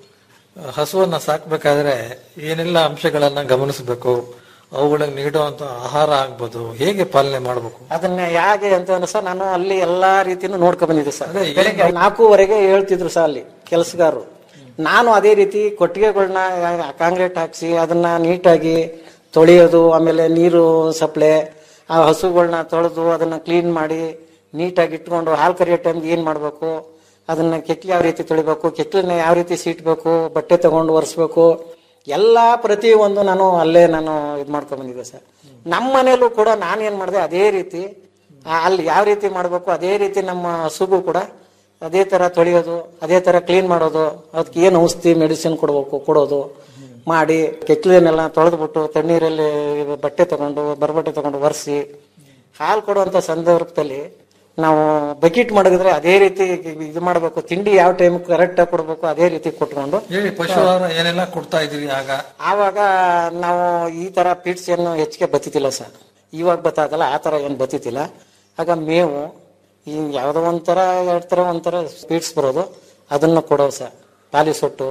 ಹಸುವನ್ನ ಸಾಕ್ಬೇಕಾದ್ರೆ ಏನೆಲ್ಲ ಅಂಶಗಳನ್ನ ಗಮನಿಸಬೇಕು ಅವುಗಳಿಗೆ ನೀಡುವಂತ ಆಹಾರ ಆಗ್ಬೋದು ಹೇಗೆ ಪಾಲನೆ ಮಾಡಬೇಕು ಅದನ್ನ ಹೇಗೆ ಅಂತ ಸರ್ ನಾನು ಅಲ್ಲಿ ಎಲ್ಲಾ ರೀತಿನೂ ನೋಡ್ಕೊಂಡ್ ಬಂದಿದ್ದೆ ಸರ್ ಬೆಳಿಗ್ಗೆ ನಾಲ್ಕೂವರೆಗೆ ಹೇಳ್ತಿದ್ರು ಸರ್ ಅಲ್ಲಿ ಕೆಲಸಗಾರರು ನಾನು ಅದೇ ರೀತಿ ಕೊಟ್ಟಿಗೆಗಳನ್ನ ಕಾಂಕ್ರೀಟ್ ಹಾಕ್ಸಿ ಅದನ್ನ ನೀಟಾಗಿ ತೊಳೆಯೋದು ಆಮೇಲೆ ನೀರು ಸಪ್ಲೈ ಆ ಹಸುಗಳನ್ನ ತೊಳೆದು ಅದನ್ನ ಕ್ಲೀನ್ ಮಾಡಿ ನೀಟಾಗಿ ಇಟ್ಕೊಂಡು ಹಾಲು ಕರಿಯೋ ಟೈಮ್ಗೆ ಏನ್ ಮಾಡ್ಬೇಕು ಅದನ್ನ ಕೆಟ್ಲಿ ಯಾವ ರೀತಿ ತೊಳಿಬೇಕು ಕೆಟ್ಲನ್ನ ಯಾವ ರೀತಿ ಸೀಟ್ಬೇಕು ಬಟ್ಟೆ ತಗೊಂಡು ಒರೆಸ್ಬೇಕು ಎಲ್ಲಾ ಪ್ರತಿ ಒಂದು ನಾನು ಅಲ್ಲೇ ನಾನು ಇದು ಮಾಡ್ಕೊಂಡ್ ಬಂದಿದ್ದೆ ಸರ್ ನಮ್ಮ ಮನೇಲೂ ಕೂಡ ನಾನು ಏನ್ ಮಾಡಿದೆ ಅದೇ ರೀತಿ ಆ, ಅಲ್ಲಿ ಯಾವ ರೀತಿ ಮಾಡಬೇಕು ಅದೇ ರೀತಿ ನಮ್ಮ ಹಸುಗೂ ಕೂಡ ಅದೇ ತರ ತೊಳೆಯೋದು ಅದೇ ತರ ಕ್ಲೀನ್ ಮಾಡೋದು ಅದಕ್ಕೆ ಏನು ಔಷಧಿ ಮೆಡಿಸಿನ್ ಕೊಡ್ಬೇಕು ಕೊಡೋದು ಮಾಡಿ ಕೆಚ್ಚಲನ್ನೆಲ್ಲ ತೊಳೆದ್ಬಿಟ್ಟು ತಣ್ಣೀರಲ್ಲಿ ಬಟ್ಟೆ ತಗೊಂಡು ಬರಬಟ್ಟೆ ತಗೊಂಡು ಒರೆಸಿ ಹಾಲು ಕೊಡುವಂತ ಸಂದರ್ಭದಲ್ಲಿ ನಾವು ಬಕೆಟ್ ಮಡಗಿದ್ರೆ ಅದೇ ರೀತಿ ಇದು ಮಾಡಬೇಕು ತಿಂಡಿ ಯಾವ ಟೈಮ್ ಕರೆಕ್ಟ್ ಆಗಿ ಕೊಡ್ಬೇಕು ಅದೇ ರೀತಿ ಕೊಟ್ಕೊಂಡು ಹೇಳಿ ಪಶು ಆಹಾರ ಏನೆಲ್ಲ ಕೊಡ್ತಾ ಇದ್ರಿ ಆಗ ಆವಾಗ ನಾವು ಈ ತರ ಪೀಟ್ಸ್ ಏನು ಹೆಚ್ಚಿಗೆ ಬತ್ತಿತಿಲ್ಲ ಸರ್ ಇವಾಗ ಬತ್ತಾದಲ್ಲ ಆ ತರ ಏನು ಬತ್ತಿತಿಲ್ಲ ಆಗ ಮೇವು ಈ ಯಾವ್ದೋ ಒಂಥರ ಎರಡ್ ತರ ಒಂಥರ ಪೀಟ್ಸ್ ಬರೋದು ಅದನ್ನ ಕೊಡೋದು ಸರ್ ಪಾಲಿಸೊಟ್ಟು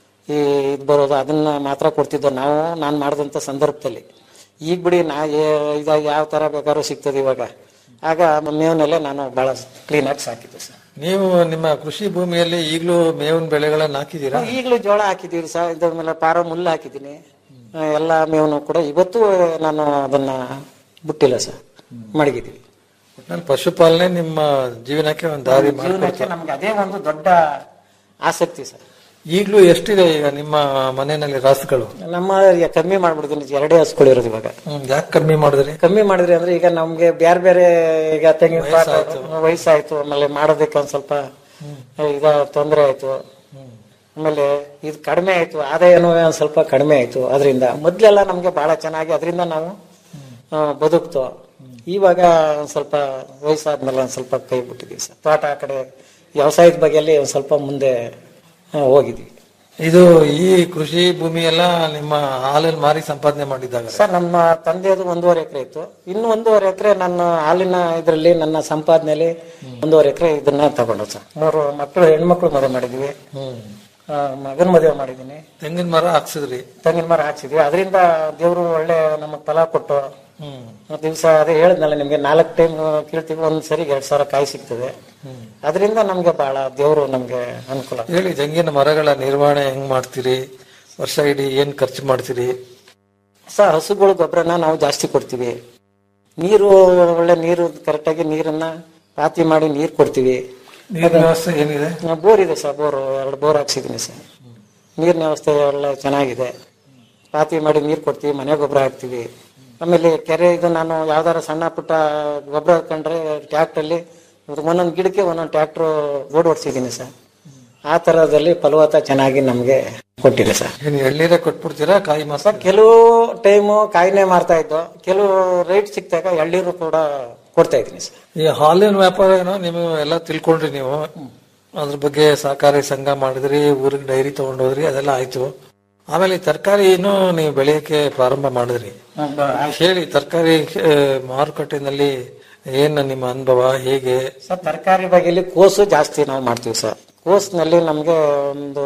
ಈ ಇದು ಬರೋದು ಅದನ್ನ ಮಾತ್ರ ಕೊಡ್ತಿದ್ದೋ ನಾವು ನಾನು ಮಾಡಿದಂಥ ಸಂದರ್ಭದಲ್ಲಿ ಈಗ ಬಿಡಿ ನಾ ಏ- ಇದಾಗ ಯಾವ ತರ ಬೇಕಾದ್ರೂ ಸಿಗ್ತದೆ ಇವಾಗ ಆಗ ಮೇವನ್ನೆಲ್ಲ ನಾನು ಬಹಳ ಕ್ಲೀನಾಗಿ ಸಾಕಿದ್ದೆ ಸರ್ ನೀವು ನಿಮ್ಮ ಕೃಷಿ ಭೂಮಿಯಲ್ಲಿ ಈಗಲೂ ಮೇವಿನ ಬೆಳೆಗಳನ್ನ ಹಾಕಿದ್ದೀರಾ ಈಗಲೂ ಜೋಳ ಹಾಕಿದ್ದೀವಿ ಸರ್ ಇದ್ರ ಮೇಲೆ ಪಾರ ಮುಲ್ಲು ಹಾಕಿದ್ದೀನಿ ಆ, ಎಲ್ಲ ಮೇವನ್ನು ಕೂಡ ಇವತ್ತು ನಾನು ಅದನ್ನ ಬಿಟ್ಟಿಲ್ಲ ಸರ್ ಮಡಗಿದ್ದೀವಿ ಒಟ್ನಲ್ಲಿ ಪಶುಪಾಲನೆ ನಿಮ್ಮ ಜೀವನಕ್ಕೆ ಒಂದು ದಾರಿ ಜೀವನಕ್ಕೆ ಮಾಡ್ಕೊಡ್ತಾರೆ ನಮ್ಗೆ ಅದೇ ಒಂದು ದೊಡ್ಡ ಆಸಕ್ತಿ ಸರ್ ಈಗಲೂ ಎಷ್ಟಿದೆ ಈಗ ನಿಮ್ಮ ಮನೆಯಲ್ಲಿ ರಾಸುಗಳು ನಮ್ಮ ಈಗ ಕಮ್ಮಿ ಮಾಡ್ಬಿಡ್ತೀನಿ ಎರಡೇ ಹಸ್ಗಳಿರೋದು ಇವಾಗ ಯಾಕೆ ಕಮ್ಮಿ ಮಾಡಿದ್ರಿ ಕಮ್ಮಿ ಮಾಡಿದ್ರಿ ಅಂದ್ರೆ ಈಗ ನಮ್ಗೆ ಬೇರೆ ಬೇರೆ ಈಗ ತೆಂಗಿನ ತೋಟ ವಯಸ್ಸಾಯ್ತು ಆಮೇಲೆ ಮಾಡೋದಕ್ಕೆ ಒಂದ್ ಸ್ವಲ್ಪ ಇದ ತೊಂದರೆ ಆಯ್ತು ಆಮೇಲೆ ಇದು ಕಡಿಮೆ ಆಯ್ತು ಆದಾಯನೂ ಒಂದ್ ಸ್ವಲ್ಪ ಕಡಿಮೆ ಆಯ್ತು ಅದರಿಂದ ಮೊದ್ಲೆಲ್ಲ ನಮ್ಗೆ ಬಹಳ ಚೆನ್ನಾಗಿ ಅದರಿಂದ ನಾವು ಆ, ಬದುಕ್ತು ಇವಾಗ ಒಂದ್ ಸ್ವಲ್ಪ ವಯಸ್ಸಾದ್ಮೇಲೆ ಒಂದ್ ಸ್ವಲ್ಪ ಕೈ ಬಿಟ್ಟಿದೀವಿ ಸರ್ ತೋಟ ಆ ಕಡೆ ವ್ಯವಸಾಯದ ಬಗ್ಗೆಯಲ್ಲಿ ಒಂದ್ ಸ್ವಲ್ಪ ಮುಂದೆ ಆ, ಹೋಗಿದ್ವಿ ಇದು ಈ ಕೃಷಿ ಭೂಮಿ ಎಲ್ಲ ನಿಮ್ಮ ಹಾಲಲ್ಲಿ ಮಾರಿ ಸಂಪಾದನೆ ಮಾಡಿದ್ದಾಗ ಸರ್ ನಮ್ಮ ತಂದೆಯದು ಒಂದೂವರೆ ಎಕರೆ ಇತ್ತು ಇನ್ನು ಒಂದೂವರೆ ಎಕರೆ ನನ್ನ ಹಾಲಿನ ಇದರಲ್ಲಿ ನನ್ನ ಸಂಪಾದನೆಯಲ್ಲಿ ಒಂದೂವರೆ ಎಕರೆ ಇದನ್ನ ತಗೊಂಡು ಸರ್ ಮೂರು ಮಕ್ಕಳು ಹೆಣ್ಮಕ್ಳು ಮದುವೆ ಮಾಡಿದ್ವಿ ಆ, ಮಗನ್ ಮದುವೆ ಮಾಡಿದೀನಿ ತೆಂಗಿನ ಮರ ಹಾಕ್ಸಿದ್ರಿ ತೆಂಗಿನ ಮರ ಹಾಕ್ಸಿದ್ವಿ ಅದರಿಂದ ದೇವರು ಒಳ್ಳೆ ನಮಗ್ ಫಲ ಕೊಟ್ಟು ದಿವಸ ಅದೇ ಹೇಳಿದ್ನಲ್ಲ ನಿಮ್ಗೆ ನಾಲ್ಕು ಟೈಮ್ ಕೀಳ್ತೀವಿ ಒಂದ್ ಸರಿ ಎರಡ್ ಸಾವಿರ ಕಾಯಿ ಸಿಗ್ತದೆ ಅದರಿಂದ ನಮ್ಗೆ ಬಹಳ ದೇವರು ನಮ್ಗೆ ಅನುಕೂಲ ಹೇಳಿ ತೆಂಗಿನ ಮರಗಳ ನಿರ್ವಹಣೆ ಹೆಂಗ್ ಮಾಡ್ತೀರಿ ವರ್ಷ ಇಡೀ ಏನ್ ಖರ್ಚು ಮಾಡ್ತೀರಿ ಸರ್ ಹಸುಗಳು ಗೊಬ್ಬರನ ನಾವು ಜಾಸ್ತಿ ಕೊಡ್ತೀವಿ ನೀರು ಒಳ್ಳೆ ನೀರು ಕರೆಕ್ಟಾಗಿ ನೀರನ್ನ ಪಾತಿ ಮಾಡಿ ನೀರು ಕೊಡ್ತೀವಿ ನೀರಿನ ವ್ಯವಸ್ಥೆ ಏನಿದೆ ಬೋರ್ ಇದೆ ಸರ್ ಬೋರ್ ಎರಡು ಬೋರ್ ಹಾಕ್ಸಿದ್ದೀನಿ ಸರ್ ನೀರಿನ ವ್ಯವಸ್ಥೆ ಎಲ್ಲ ಚೆನ್ನಾಗಿದೆ ಪಾತಿ ಮಾಡಿ ನೀರು ಕೊಡ್ತೀವಿ ಮನೆ ಗೊಬ್ಬರ ಹಾಕ್ತೀವಿ ಆಮೇಲೆ ಕೆರೆ ಇದು ನಾನು ಯಾವ್ದಾರ ಸಣ್ಣ ಪುಟ್ಟ ಗೊಬ್ಬರ ಹಾಕೊಂಡ್ರೆ ಟ್ಯಾಕ್ಟ್ರಲ್ಲಿ ಒಂದೊಂದು ಗಿಡಕ್ಕೆ ಒಂದೊಂದು ಟ್ಯಾಕ್ಟ್ರು ಬೋರ್ಡ್ ಹೊಡ್ಸಿದ್ದೀನಿ ಸರ್ ಆ ತರದಲ್ಲಿ ಫಲವತ್ತ ಚೆನ್ನಾಗಿ ನಮಗೆ ಕೊಟ್ಟಿದೆ ಸರ್ ಏನ್ ಎಳ್ನೀರೇ ಕೊಟ್ಬಿಡ್ತೀರಾ ಕಾಯಿ ಮಾಸ ಕೆಲವು ಟೈಮು ಕಾಯಿನೇ ಮಾರ್ತಾ ಇದ್ದು ಕೆಲವು ರೇಟ್ ಸಿಕ್ತಾಗ ಎಳ್ಳೀರು ಕೂಡ ಕೊಡ್ತಾ ಇದ್ದೀನಿ ಸರ್ ಈ ಹಾಲಿನ ವ್ಯಾಪಾರ ಏನೋ ನೀವು ಎಲ್ಲ ತಿಳ್ಕೊಂಡ್ರಿ ನೀವು ಅದ್ರ ಬಗ್ಗೆ ಸಹಕಾರಿ ಸಂಘ ಮಾಡಿದ್ರಿ ಊರಿಗೆ ಡೈರಿ ತಗೊಂಡೋದ್ರಿ ಅದೆಲ್ಲ ಆಯ್ತು ಆಮೇಲೆ ಈ ತರಕಾರಿನೂ ನೀವು ಬೆಳೆಯಕ್ಕೆ ಪ್ರಾರಂಭ ಮಾಡಿದ್ರಿ ಹೇಳಿ ತರಕಾರಿ ಮಾರುಕಟ್ಟೆನಲ್ಲಿ ಏನ್ ನಿಮ್ಮ ಅನುಭವ ಹೇಗೆ ಸರ್ ತರಕಾರಿ ಬಗೆಯಲ್ಲಿ ಕೋಸು ಜಾಸ್ತಿ ನಾವು ಮಾಡ್ತೀವಿ ಸರ್ ಕೋಸ್ನಲ್ಲಿ ನಮಗೆ ಒಂದು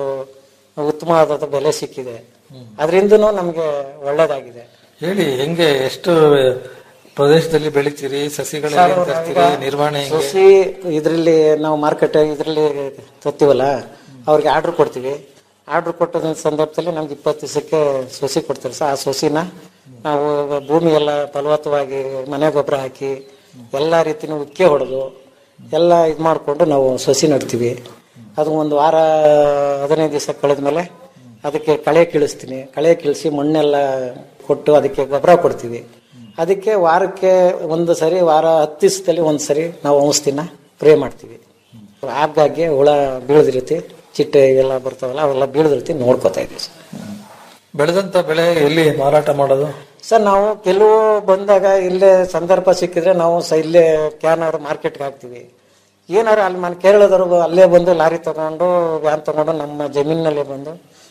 ಉತ್ತಮವಾದ ಬೆಲೆ ಸಿಕ್ಕಿದೆ ಅದರಿಂದನೂ ನಮಗೆ ಒಳ್ಳೇದಾಗಿದೆ ಹೇಳಿ ಹೆಂಗೆ ಎಷ್ಟು ಪ್ರದೇಶದಲ್ಲಿ ಬೆಳಿತೀರಿ ಸಸಿಗಳೆಲ್ಲ ಸರ್, ಹೆಂಗ್ ತರ್ತೀರಿ ನಾವೀಗ ನಿರ್ವಹಣೆ ಹೆಂಗೆ ಸೊಸಿ ಇದರಲ್ಲಿ ನಾವು ಮಾರ್ಕೆಟ್ ಇದರಲ್ಲಿ ತರ್ತೀವಲ್ಲ ಅವ್ರಿಗೆ ಆರ್ಡರ್ ಕೊಡ್ತೀವಿ ಆರ್ಡರ್ ಕೊಟ್ಟ ಸಂದರ್ಭದಲ್ಲಿ ನಮ್ಗೆ ಇಪ್ಪತ್ತು ದಿವಸಕ್ಕೆ ಸೊಸಿ ಕೊಡ್ತಾರೆ ಸರ್ ಆ ಸೊಸಿನ ನಾವು ಭೂಮಿ ಎಲ್ಲ ಫಲವತ್ತವಾಗಿ ಮನೆ ಗೊಬ್ಬರ ಹಾಕಿ ಎಲ್ಲ ರೀತಿನೂ ಉಕ್ಕೆ ಹೊಡೆದು ಎಲ್ಲ ಇದು ಮಾಡಿಕೊಂಡು ನಾವು ಸೊಸಿ ನಡ್ತೀವಿ ಅದು ಒಂದು ವಾರ ಹದಿನೈದು ದಿವಸ ಕಳೆದ್ಮೇಲೆ ಅದಕ್ಕೆ ಕಳೆ ಕೀಳಿಸ್ತೀನಿ ಕಳೆ ಕೀಳಿಸಿ ಮಣ್ಣೆಲ್ಲ ಕೊಟ್ಟು ಅದಕ್ಕೆ ಗೊಬ್ಬರ ಕೊಡ್ತೀವಿ ಅದಕ್ಕೆ ವಾರಕ್ಕೆ ಒಂದು ಸರಿ ವಾರ ಹತ್ತು ದಿವಸದಲ್ಲಿ ಒಂದು ಸರಿ ನಾವು ಔಷಧಿನ ಸ್ಪ್ರೇ ಮಾಡ್ತೀವಿ ಆಗಾಗ್ಗೆ ಹುಳ ಬೀಳದಿರುತ್ತೆ ಚಿಟ್ಟೆ ಇವೆಲ್ಲ ಬರ್ತಾವಲ್ಲ ಅವೆಲ್ಲ ಬೀಳದಿರುತ್ತೆ ನೋಡ್ಕೋತಾ ಇದೀವಿ ಸರ್ ಬೆಳೆದಂತ ಬೆಳೆ ಎಲ್ಲಿ ಮಾರಾಟ ಮಾಡೋದು ಸರ್ ನಾವು ಕೆಲವು ಬಂದಾಗ ಇಲ್ಲೇ ಸಂದರ್ಭ ಸಿಕ್ಕಿದ್ರೆ ನಾವು ಸ ಇಲ್ಲೇ ಕ್ಯಾನ್ ಅವ್ರ ಮಾರ್ಕೆಟ್ಗೆ ಹಾಕ್ತೀವಿ ಏನಾರು ಅಲ್ಲಿ ಮನೆ ಕೇರಳದವ್ರು ಅಲ್ಲೇ ಬಂದು ಲಾರಿ ತಗೊಂಡು ವ್ಯಾನ್ ತಗೊಂಡು ನಮ್ಮ ಜಮೀನಿನಲ್ಲೇ ಬಂದು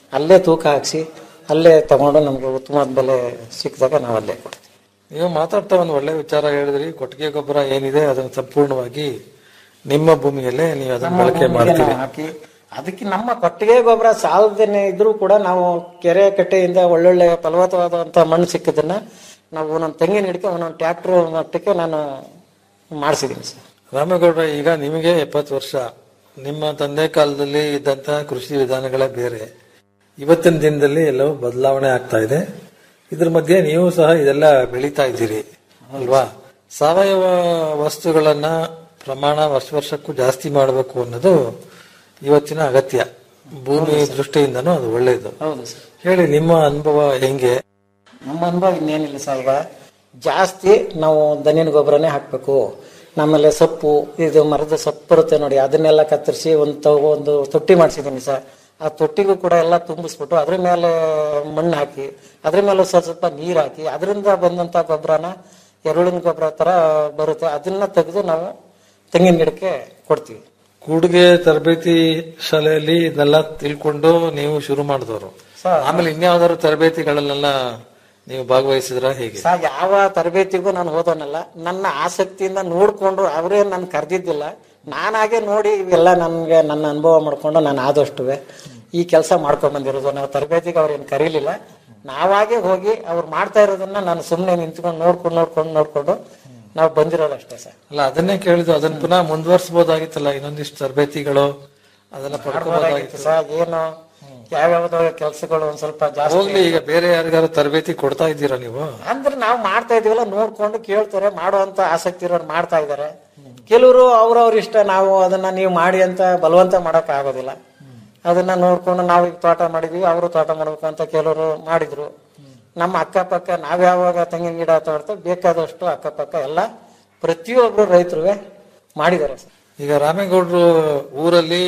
ಅಲ್ಲೇ ತೂಕ ಹಾಕ್ಸಿ ಅಲ್ಲೇ ತಗೊಂಡು ನಮ್ಗೆ ಉತ್ತಮವಾದ ಬೆಲೆ ಸಿಕ್ಕಿದಾಗ ನಾವು ಅಲ್ಲೇ ಕೊಡ್ತೀವಿ ನೀವು ಮಾತಾಡ್ತಾ ಒಂದು ಒಳ್ಳೆ ವಿಚಾರ ಹೇಳಿದ್ರಿ ಕೊಟ್ಟಿಗೆ ಗೊಬ್ಬರ ಏನಿದೆ ಅದನ್ನು ಸಂಪೂರ್ಣವಾಗಿ ನಿಮ್ಮ ಭೂಮಿಯಲ್ಲೇ ನೀವು ಅದನ್ನ ನಮ್ಮ ಬಳಕೆ ಭೂಮಿಗೆ ಮಾಡ್ತೀರಿ ನಾವು ಹಾಕಿ ಅದಕ್ಕೆ ನಮ್ಮ ಕೊಟ್ಟಿಗೆ ಗೊಬ್ಬರ ಸಾಲದೇನೆ ಇದ್ರೂ ಕೂಡ ನಾವು ಕೆರೆ ಕಟ್ಟೆಯಿಂದ ಒಳ್ಳೊಳ್ಳೆ ಫಲವತ್ತವಾದಂತ ಮಣ್ಣು ಸಿಕ್ಕಿದ್ದನ್ನ ನಾವು ಒಂದೊಂದು ತೆಂಗಿನ ಗಿಡಕ್ಕೆ ಒಂದೊಂದು ಟ್ರ್ಯಾಕ್ಟರ್ ಮಟ್ಟಕ್ಕೆ ನಾನು ಮಾಡಿಸಿದ್ದೀನಿ ಸರ್ ರಾಮೇಗೌಡ್ರ ಈಗ ನಿಮಗೆ ಎಪ್ಪತ್ತು ವರ್ಷ ನಿಮ್ಮ ತಂದೆ ಕಾಲದಲ್ಲಿ ಇದ್ದಂತಹ ಕೃಷಿ ವಿಧಾನಗಳೇ ಬೇರೆ ಇವತ್ತಿನ ದಿನದಲ್ಲಿ ಎಲ್ಲವೂ ಬದಲಾವಣೆ ಆಗ್ತಾ ಇದೆ ಇದ್ರ ಮಧ್ಯೆ ನೀವು ಸಹ ಇದೆಲ್ಲ ಬೆಳೀತಾ ಇದ್ದೀರಿ ಅಲ್ವಾ ಸಾವಯವ ವಸ್ತುಗಳನ್ನ ಪ್ರಮಾಣ ವರ್ಷ ವರ್ಷಕ್ಕೂ ಜಾಸ್ತಿ ಮಾಡಬೇಕು ಅನ್ನೋದು ಇವತ್ತಿನ ಅಗತ್ಯ ಭೂಮಿ ದೃಷ್ಟಿಯಿಂದನೂ ಅದು ಒಳ್ಳೆಯದು ಹೌದು ಸರ್ ಹೇಳಿ ನಿಮ್ಮ ಅನುಭವ ಹೆಂಗೆ ನಮ್ಮ ಅನುಭವ ಇನ್ನೇನಿಲ್ಲ ಸರ್ ಈಗ ಜಾಸ್ತಿ ನಾವು ದನಿನ ಗೊಬ್ಬರನೇ ಹಾಕಬೇಕು ನಮ್ಮಲ್ಲಿ ಸೊಪ್ಪು ಇದು ಮರದ ಸೊಪ್ಪು ಬರುತ್ತೆ ನೋಡಿ ಅದನ್ನೆಲ್ಲ ಕತ್ತರಿಸಿ ಒಂದು ತಗೋ ಒಂದು ತೊಟ್ಟಿ ಮಾಡಿಸಿದ್ದೀನಿ ಸರ್ ಆ ತೊಟ್ಟಿಗೂ ಕೂಡ ಎಲ್ಲ ತುಂಬಿಸ್ಬಿಟ್ಟು ಅದ್ರ ಮೇಲೆ ಮಣ್ಣು ಹಾಕಿ ಅದ್ರ ಮೇಲೆ ಸ್ವಲ್ಪ ಸ್ವಲ್ಪ ನೀರು ಹಾಕಿ ಅದರಿಂದ ಬಂದಂತ ಗೊಬ್ಬರನ ಎರುಳಿನ ಗೊಬ್ಬರ ತರ ಬರುತ್ತೆ ಅದನ್ನ ತೆಗೆದು ನಾವು ತೆಂಗಿನ ಗಿಡಕ್ಕೆ ಕೊಡ್ತೀವಿ ಕೂಡಿಗೆ ತರಬೇತಿ ಶಾಲೆಯಲ್ಲಿ ಇದನ್ನೆಲ್ಲ ತಿಳ್ಕೊಂಡು ನೀವು ಶುರು ಮಾಡಿದವರು ಆಮೇಲೆ ಇನ್ಯಾವ್ದಾದ್ರು ತರಬೇತಿಗಳನ್ನೆಲ್ಲ ನೀವು ಭಾಗವಹಿಸಿದ್ರ ಹೇಗೆ ಸರ್ ಯಾವ ತರಬೇತಿಗೂ ನಾನು ಹೋದವನಲ್ಲ ನನ್ನ ಆಸಕ್ತಿಯಿಂದ ನೋಡ್ಕೊಂಡು ಅವರೇ ನನ್ ಕರೆದಿದ್ದಿಲ್ಲ ನಾನಾಗೆ ನೋಡಿ ಇವೆಲ್ಲ ನನ್ಗೆ ನನ್ನ ಅನುಭವ ಮಾಡ್ಕೊಂಡು ನಾನು ಆದಷ್ಟುವೆ ಈ ಕೆಲಸ ಮಾಡ್ಕೊಂಡ್ ಬಂದಿರೋದು ನಾವು ತರಬೇತಿಗೆ ಅವ್ರೇನು ಕರೀಲಿಲ್ಲ ನಾವಾಗೆ ಹೋಗಿ ಅವ್ರು ಮಾಡ್ತಾ ಇರೋದನ್ನ ನಾನು ಸುಮ್ಮನೆ ನಿಂತ್ಕೊಂಡು ನೋಡ್ಕೊಂಡು ನೋಡ್ಕೊಂಡು ನೋಡ್ಕೊಂಡು ನಾವು ಬಂದಿರೋದು ಅಷ್ಟೇ ಸರ್ ಅಲ್ಲ ಅದನ್ನೇ ಕೇಳಿದ್ದು ಅದನ್ನ ಪುನಃ ಮುಂದುವರ್ಸಬಹುದಾಗಿತ್ತಲ್ಲ ಇನ್ನೊಂದಿಷ್ಟು ತರಬೇತಿಗಳು ಅದೆಲ್ಲ ಮಾಡ್ಬೋದಾಗಿತ್ತು ಪಡ್ಕೋಬಹುದಾಗಿತ್ತು ಸರ್ ಏನು ಯಾವ್ಯಾವ್ದೋ ಕೆಲಸಗಳು ಒಂದ್ ಸ್ವಲ್ಪ ಜಾಸ್ತಿ ಹೋಗ್ಲಿ ಈಗ ಬೇರೆ ಯಾರಿಗಾರು ತರಬೇತಿ ಕೊಡ್ತಾ ಇದ್ದೀರಾ ನೀವು ಅಂದ್ರೆ ನಾವು ಮಾಡ್ತಾ ಇದೀವಲ್ಲ ನೋಡ್ಕೊಂಡು ಕೇಳ್ತಾರೆ ಮಾಡುವಂತ ಆಸಕ್ತಿ ಇರೋರು ಮಾಡ್ತಾ ಇದಾರೆ ಕೆಲವರು ಅವ್ರವ್ರ ಇಷ್ಟ ನಾವು ಅದನ್ನ ನೀವು ಮಾಡಿ ಅಂತ ಬಲವಂತ ಮಾಡಕ್ ಆಗೋದಿಲ್ಲ ಅದನ್ನ ನೋಡ್ಕೊಂಡು ನಾವು ಈಗ ತೋಟ ಮಾಡಿದ್ವಿ ಅವರು ತೋಟ ಮಾಡ್ಬೇಕು ಅಂತ ಕೆಲವರು ಮಾಡಿದ್ರು ನಮ್ಮ ಅಕ್ಕಪಕ್ಕ ನಾವ್ ಯಾವಾಗ ತೆಂಗಿನ ಗಿಡ ತೋಡ್ತೇವೆ ಬೇಕಾದಷ್ಟು ಅಕ್ಕಪಕ್ಕ ಎಲ್ಲ ಪ್ರತಿಯೊಬ್ರು ರೈತರು ಮಾಡಿದ್ದಾರೆ ಸರ್ ಈಗ ರಾಮೇಗೌಡರು ಊರಲ್ಲಿ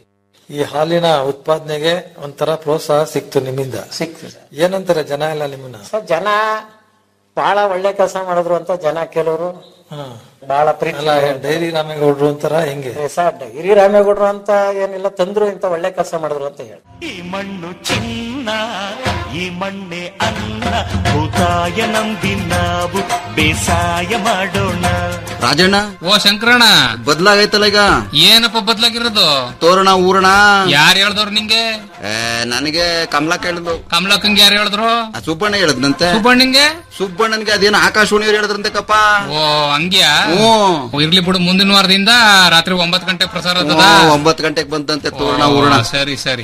ಈ ಹಾಲಿನ ಉತ್ಪಾದನೆಗೆ ಒಂಥರ ಪ್ರೋತ್ಸಾಹ ಸಿಕ್ತು ನಿಮ್ಮಿಂದ ಸಿಕ್ತು ಸರ್ ಏನಂತಾರೆ ಜನ ಎಲ್ಲ ನಿಮ್ಮನ್ನ ಸರ್ ಜನ ಬಹಳ ಒಳ್ಳೆ ಕೆಲಸ ಮಾಡಿದ್ರು ಅಂತ ಜನ ಕೆಲವರು ಹಾ. ಬಹಳ ಪ್ರೀತಿ ಅಲ್ಲ ಡೈರಿ ರಾಮೇಗೌಡರು ಅಂತಾರ ಹೆಂಗೆ ಸರ್ ಡೈರಿ ರಾಮೇಗೌಡರು ಅಂತ ಏನಿಲ್ಲ ತಂದ್ರು ಇಂತ ಒಳ್ಳೆ ಕೆಲಸ ಮಾಡಿದ್ರು ಅಂತ ಹೇಳಿ ಈ ಮಣ್ಣು ಚಿನ್ನ ಈ ಮಣ್ಣೆ ಅನ್ನ ಭೂತಾಯ ನಂಬಿ ನಾವು ಬೇಸಾಯ ಮಾಡೋಣ ರಾಜಣ್ಣ ಓ ಶಂಕರಣ್ಣ ಬದ್ಲಾಗೈತಲ್ಲ ಈಗ ಏನಪ್ಪ ಬದ್ಲಾಗಿರೋದು ತೋರಣ ಊರಣ ಯಾರು ಹೇಳ್ದವ್ರು ನಿಂಗೆ ಏ, ನನಗೆ ಕಮಲಾ ಕೇಳಿದ್ಲು ಕಮಲಕ್ಕಂಗೆ ಯಾರು ಹೇಳಿದ್ರು ಆ ಸುಬ್ಬಣ್ಣ ಹೇಳದ್ನಂತೆ ಸುಬ್ಬಣ್ಣಂಗೆ ಸುಬ್ಬಣ್ಣನ್ಗೆ ಅದೇನು ಆಕಾಶವಾಣಿಯವ್ರು ಹೇಳಿದ್ರಂತೆ ಕಪ್ಪ ಓ ಹಂಗ್ಯಾ ಹ್ಮ್. ಇರ್ಲಿ ಬಿಡು ಮುಂದಿನ ವಾರದಿಂದ ರಾತ್ರಿ ಒಂಬತ್ತು ಗಂಟೆ ಪ್ರಸಾರ ಆಗ್ತದ ಹ್ಮ್, ಒಂಬತ್ತು ಗಂಟೆಗೆ ಬಂದಂತೆ ತೋರಣ ಊರಣ ಸರಿ ಸರಿ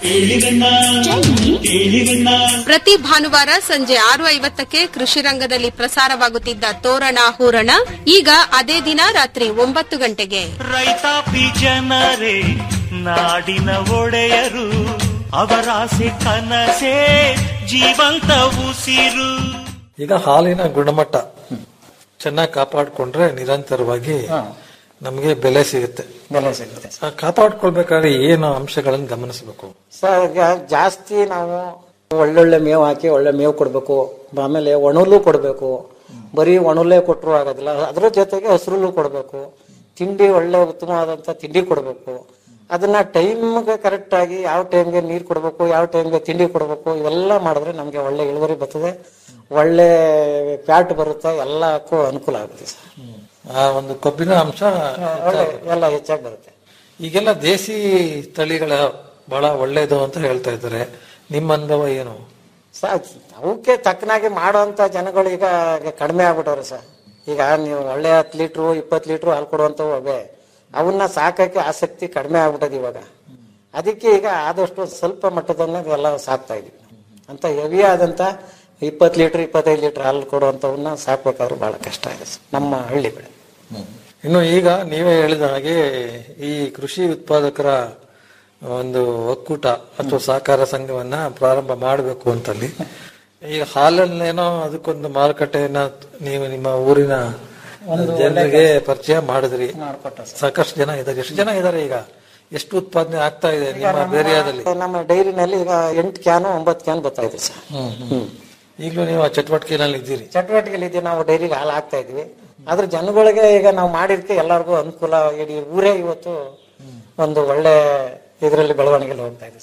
ಪ್ರತಿ ಭಾನುವಾರ ಸಂಜೆ ಆರು ಐವತ್ತಕ್ಕೆ ಕೃಷಿ ರಂಗದಲ್ಲಿ ಪ್ರಸಾರವಾಗುತ್ತಿದ್ದ ತೋರಣ ಹೂರಣ ಈಗ ಅದೇ ದಿನ ರಾತ್ರಿ ಒಂಬತ್ತು ಗಂಟೆಗೆ ರೈತಾಪಿ ಜನರೇ ನಾಡಿನ ಒಡೆಯರು ಅವರಾಸೆ ಕನಸೇ ಜೀವಂತ ಉಸಿರು ಈಗ ಹಾಲಿನ ಗುಣಮಟ್ಟ ಚೆನ್ನಾಗಿ ಕಾಪಾಡಿಕೊಂಡ್ರೆ ನಿರಂತರವಾಗಿ ನಮಗೆ ಬೆಲೆ ಸಿಗುತ್ತೆ ಬೆಲೆ ಸಿಗುತ್ತೆ ಆ ಕಾಪಾಡ್ಕೊಳ್ಬೇಕಾದ್ರೆ ಏನು ಅಂಶಗಳನ್ನು ಗಮನಿಸಬೇಕು ಸರ್ ಈಗ ಜಾಸ್ತಿ ನಾವು ಒಳ್ಳೊಳ್ಳೆ ಮೇವು ಹಾಕಿ ಒಳ್ಳೆ ಮೇವು ಕೊಡಬೇಕು ಆಮೇಲೆ ಒಣಲು ಕೊಡಬೇಕು ಬರೀ ಒಣಲೇ ಕೊಟ್ಟರು ಆಗೋದಿಲ್ಲ ಅದ್ರ ಜೊತೆಗೆ ಹಸಿರುಲು ಕೊಡಬೇಕು ತಿಂಡಿ ಒಳ್ಳೆ ಉತ್ತಮವಾದಂತ ತಿಂಡಿ ಕೊಡಬೇಕು ಅದನ್ನ ಟೈಮ್ಗೆ ಕರೆಕ್ಟ್ ಆಗಿ ಯಾವ ಟೈಮ್ಗೆ ನೀರು ಕೊಡಬೇಕು ಯಾವ ಟೈಮ್ಗೆ ತಿಂಡಿ ಕೊಡಬೇಕು ಇವೆಲ್ಲ ಮಾಡಿದ್ರೆ ನಮಗೆ ಒಳ್ಳೆ ಇಳುವರಿ ಬರ್ತದೆ ಒಳ್ಳೆ ಫ್ಯಾಟ್ ಬರುತ್ತೆ ಎಲ್ಲಕ್ಕೂ ಅನುಕೂಲ ಆಗುತ್ತೆ ಸರ್ ಆ ಒಂದು ಕೊಬ್ಬಿನ ಅಂಶ ಒಳ್ಳೆ ಎಲ್ಲ ಹೆಚ್ಚಾಗಿ ಬರುತ್ತೆ ಈಗೆಲ್ಲ ದೇಸಿ ತಳಿಗಳ ಬಹಳ ಒಳ್ಳೇದು ಅಂತ ಹೇಳ್ತಾ ಇದ್ದಾರೆ ನಿಮ್ಮ ಅನುಭವ ಏನು ಸರ್ ಅವಕ್ಕೆ ತಕ್ಕನಾಗಿ ಮಾಡುವಂತ ಜನಗಳು ಈಗ ಕಡಿಮೆ ಆಗ್ಬಿಟ್ಟವ್ರೆ ಸರ್ ಈಗ ನೀವು ಒಳ್ಳೆ ಹತ್ತು ಲೀಟ್ರು ಇಪ್ಪತ್ತು ಲೀಟ್ರು ಹಾಲು ಕೊಡುವಂತವು ಅವೇ ಅವನ್ನ ಸಾಕಕ್ಕೆ ಆಸಕ್ತಿ ಕಡಿಮೆ ಆಗ್ಬಿಟ್ಟದ ಇವಾಗ ಅದಕ್ಕೆ ಈಗ ಆದಷ್ಟು ಸ್ವಲ್ಪ ಮಟ್ಟದನ್ನ ಎಲ್ಲ ಸಾಕ್ತಾ ಇದೀವಿ ಅಂತ ಹೆವಿ ಆದಂತ ಇಪ್ಪತ್ತು ಲೀಟರ್ ಇಪ್ಪತ್ತೈದು ಲೀಟರ್ ಹಾಲು ಕೊಡುವಂತವನ್ನ ಸಾಕ್ಬೇಕಾದ್ರೆ ಬಹಳ ಕಷ್ಟ ಇದೆ ಸರ್ ನಮ್ಮ ಹಳ್ಳಿ ಬೆಳೆ ಇನ್ನು ಈಗ ನೀವೇ ಹೇಳಿದ ಹಾಗೆ ಈ ಕೃಷಿ ಉತ್ಪಾದಕರ ಒಂದು ಒಕ್ಕೂಟ ಅಥವಾ ಸಹಕಾರ ಸಂಘವನ್ನ ಪ್ರಾರಂಭ ಮಾಡಬೇಕು ಅಂತಲ್ಲಿ ಈಗ ಹಾಲನ್ನೇನೋ ಅದಕ್ಕೊಂದು ಮಾರುಕಟ್ಟೆಯನ್ನ ನೀವು ನಿಮ್ಮ ಊರಿನ ಜನರಿಗೆ ಪರಿಚಯ ಮಾಡಿದ್ರಿ ಸಾಕಷ್ಟು ಜನ ಇದ್ದಾರೆ ಎಷ್ಟು ಜನ ಇದ್ದಾರೆ ಈಗ ಎಷ್ಟು ಉತ್ಪಾದನೆ ಆಗ್ತಾ ಇದೆ ನಿಮ್ಮ ಬೇರೆಯಾದಲ್ಲಿ ನಮ್ಮ ಡೈರಿನಲ್ಲಿ ಈಗ ಎಂಟು ಕ್ಯಾನು ಒಂಬತ್ತು ಕ್ಯಾನ್ ಬರ್ತಾ ಇದೆ ಸರ್ ಹ್ಮ್ ಈಗಲೂ ನೀವು ಆ ಚಟುವಟಿಕೆನಲ್ಲಿ ಇದ್ದೀರಿ ಚಟುವಟಿಕೆಯಲ್ಲಿ ನಾವು ಡೈರಿಗೆ ಹಾಲು ಹಾಕ್ತಾ ಇದ್ವಿ ಆದ್ರೆ ಜನಗಳಿಗೆ ಈಗ ನಾವು ಮಾಡಿದ್ಕೆ ಎಲ್ಲರಿಗೂ ಅನುಕೂಲ ಇಡೀ ಊರೇ ಇವತ್ತು ಒಂದು ಒಳ್ಳೆ ಇದರಲ್ಲಿ ಬೆಳವಣಿಗೆಯಲ್ಲಿ ಹೋಗ್ತಾ ಇದೆ ಸರ್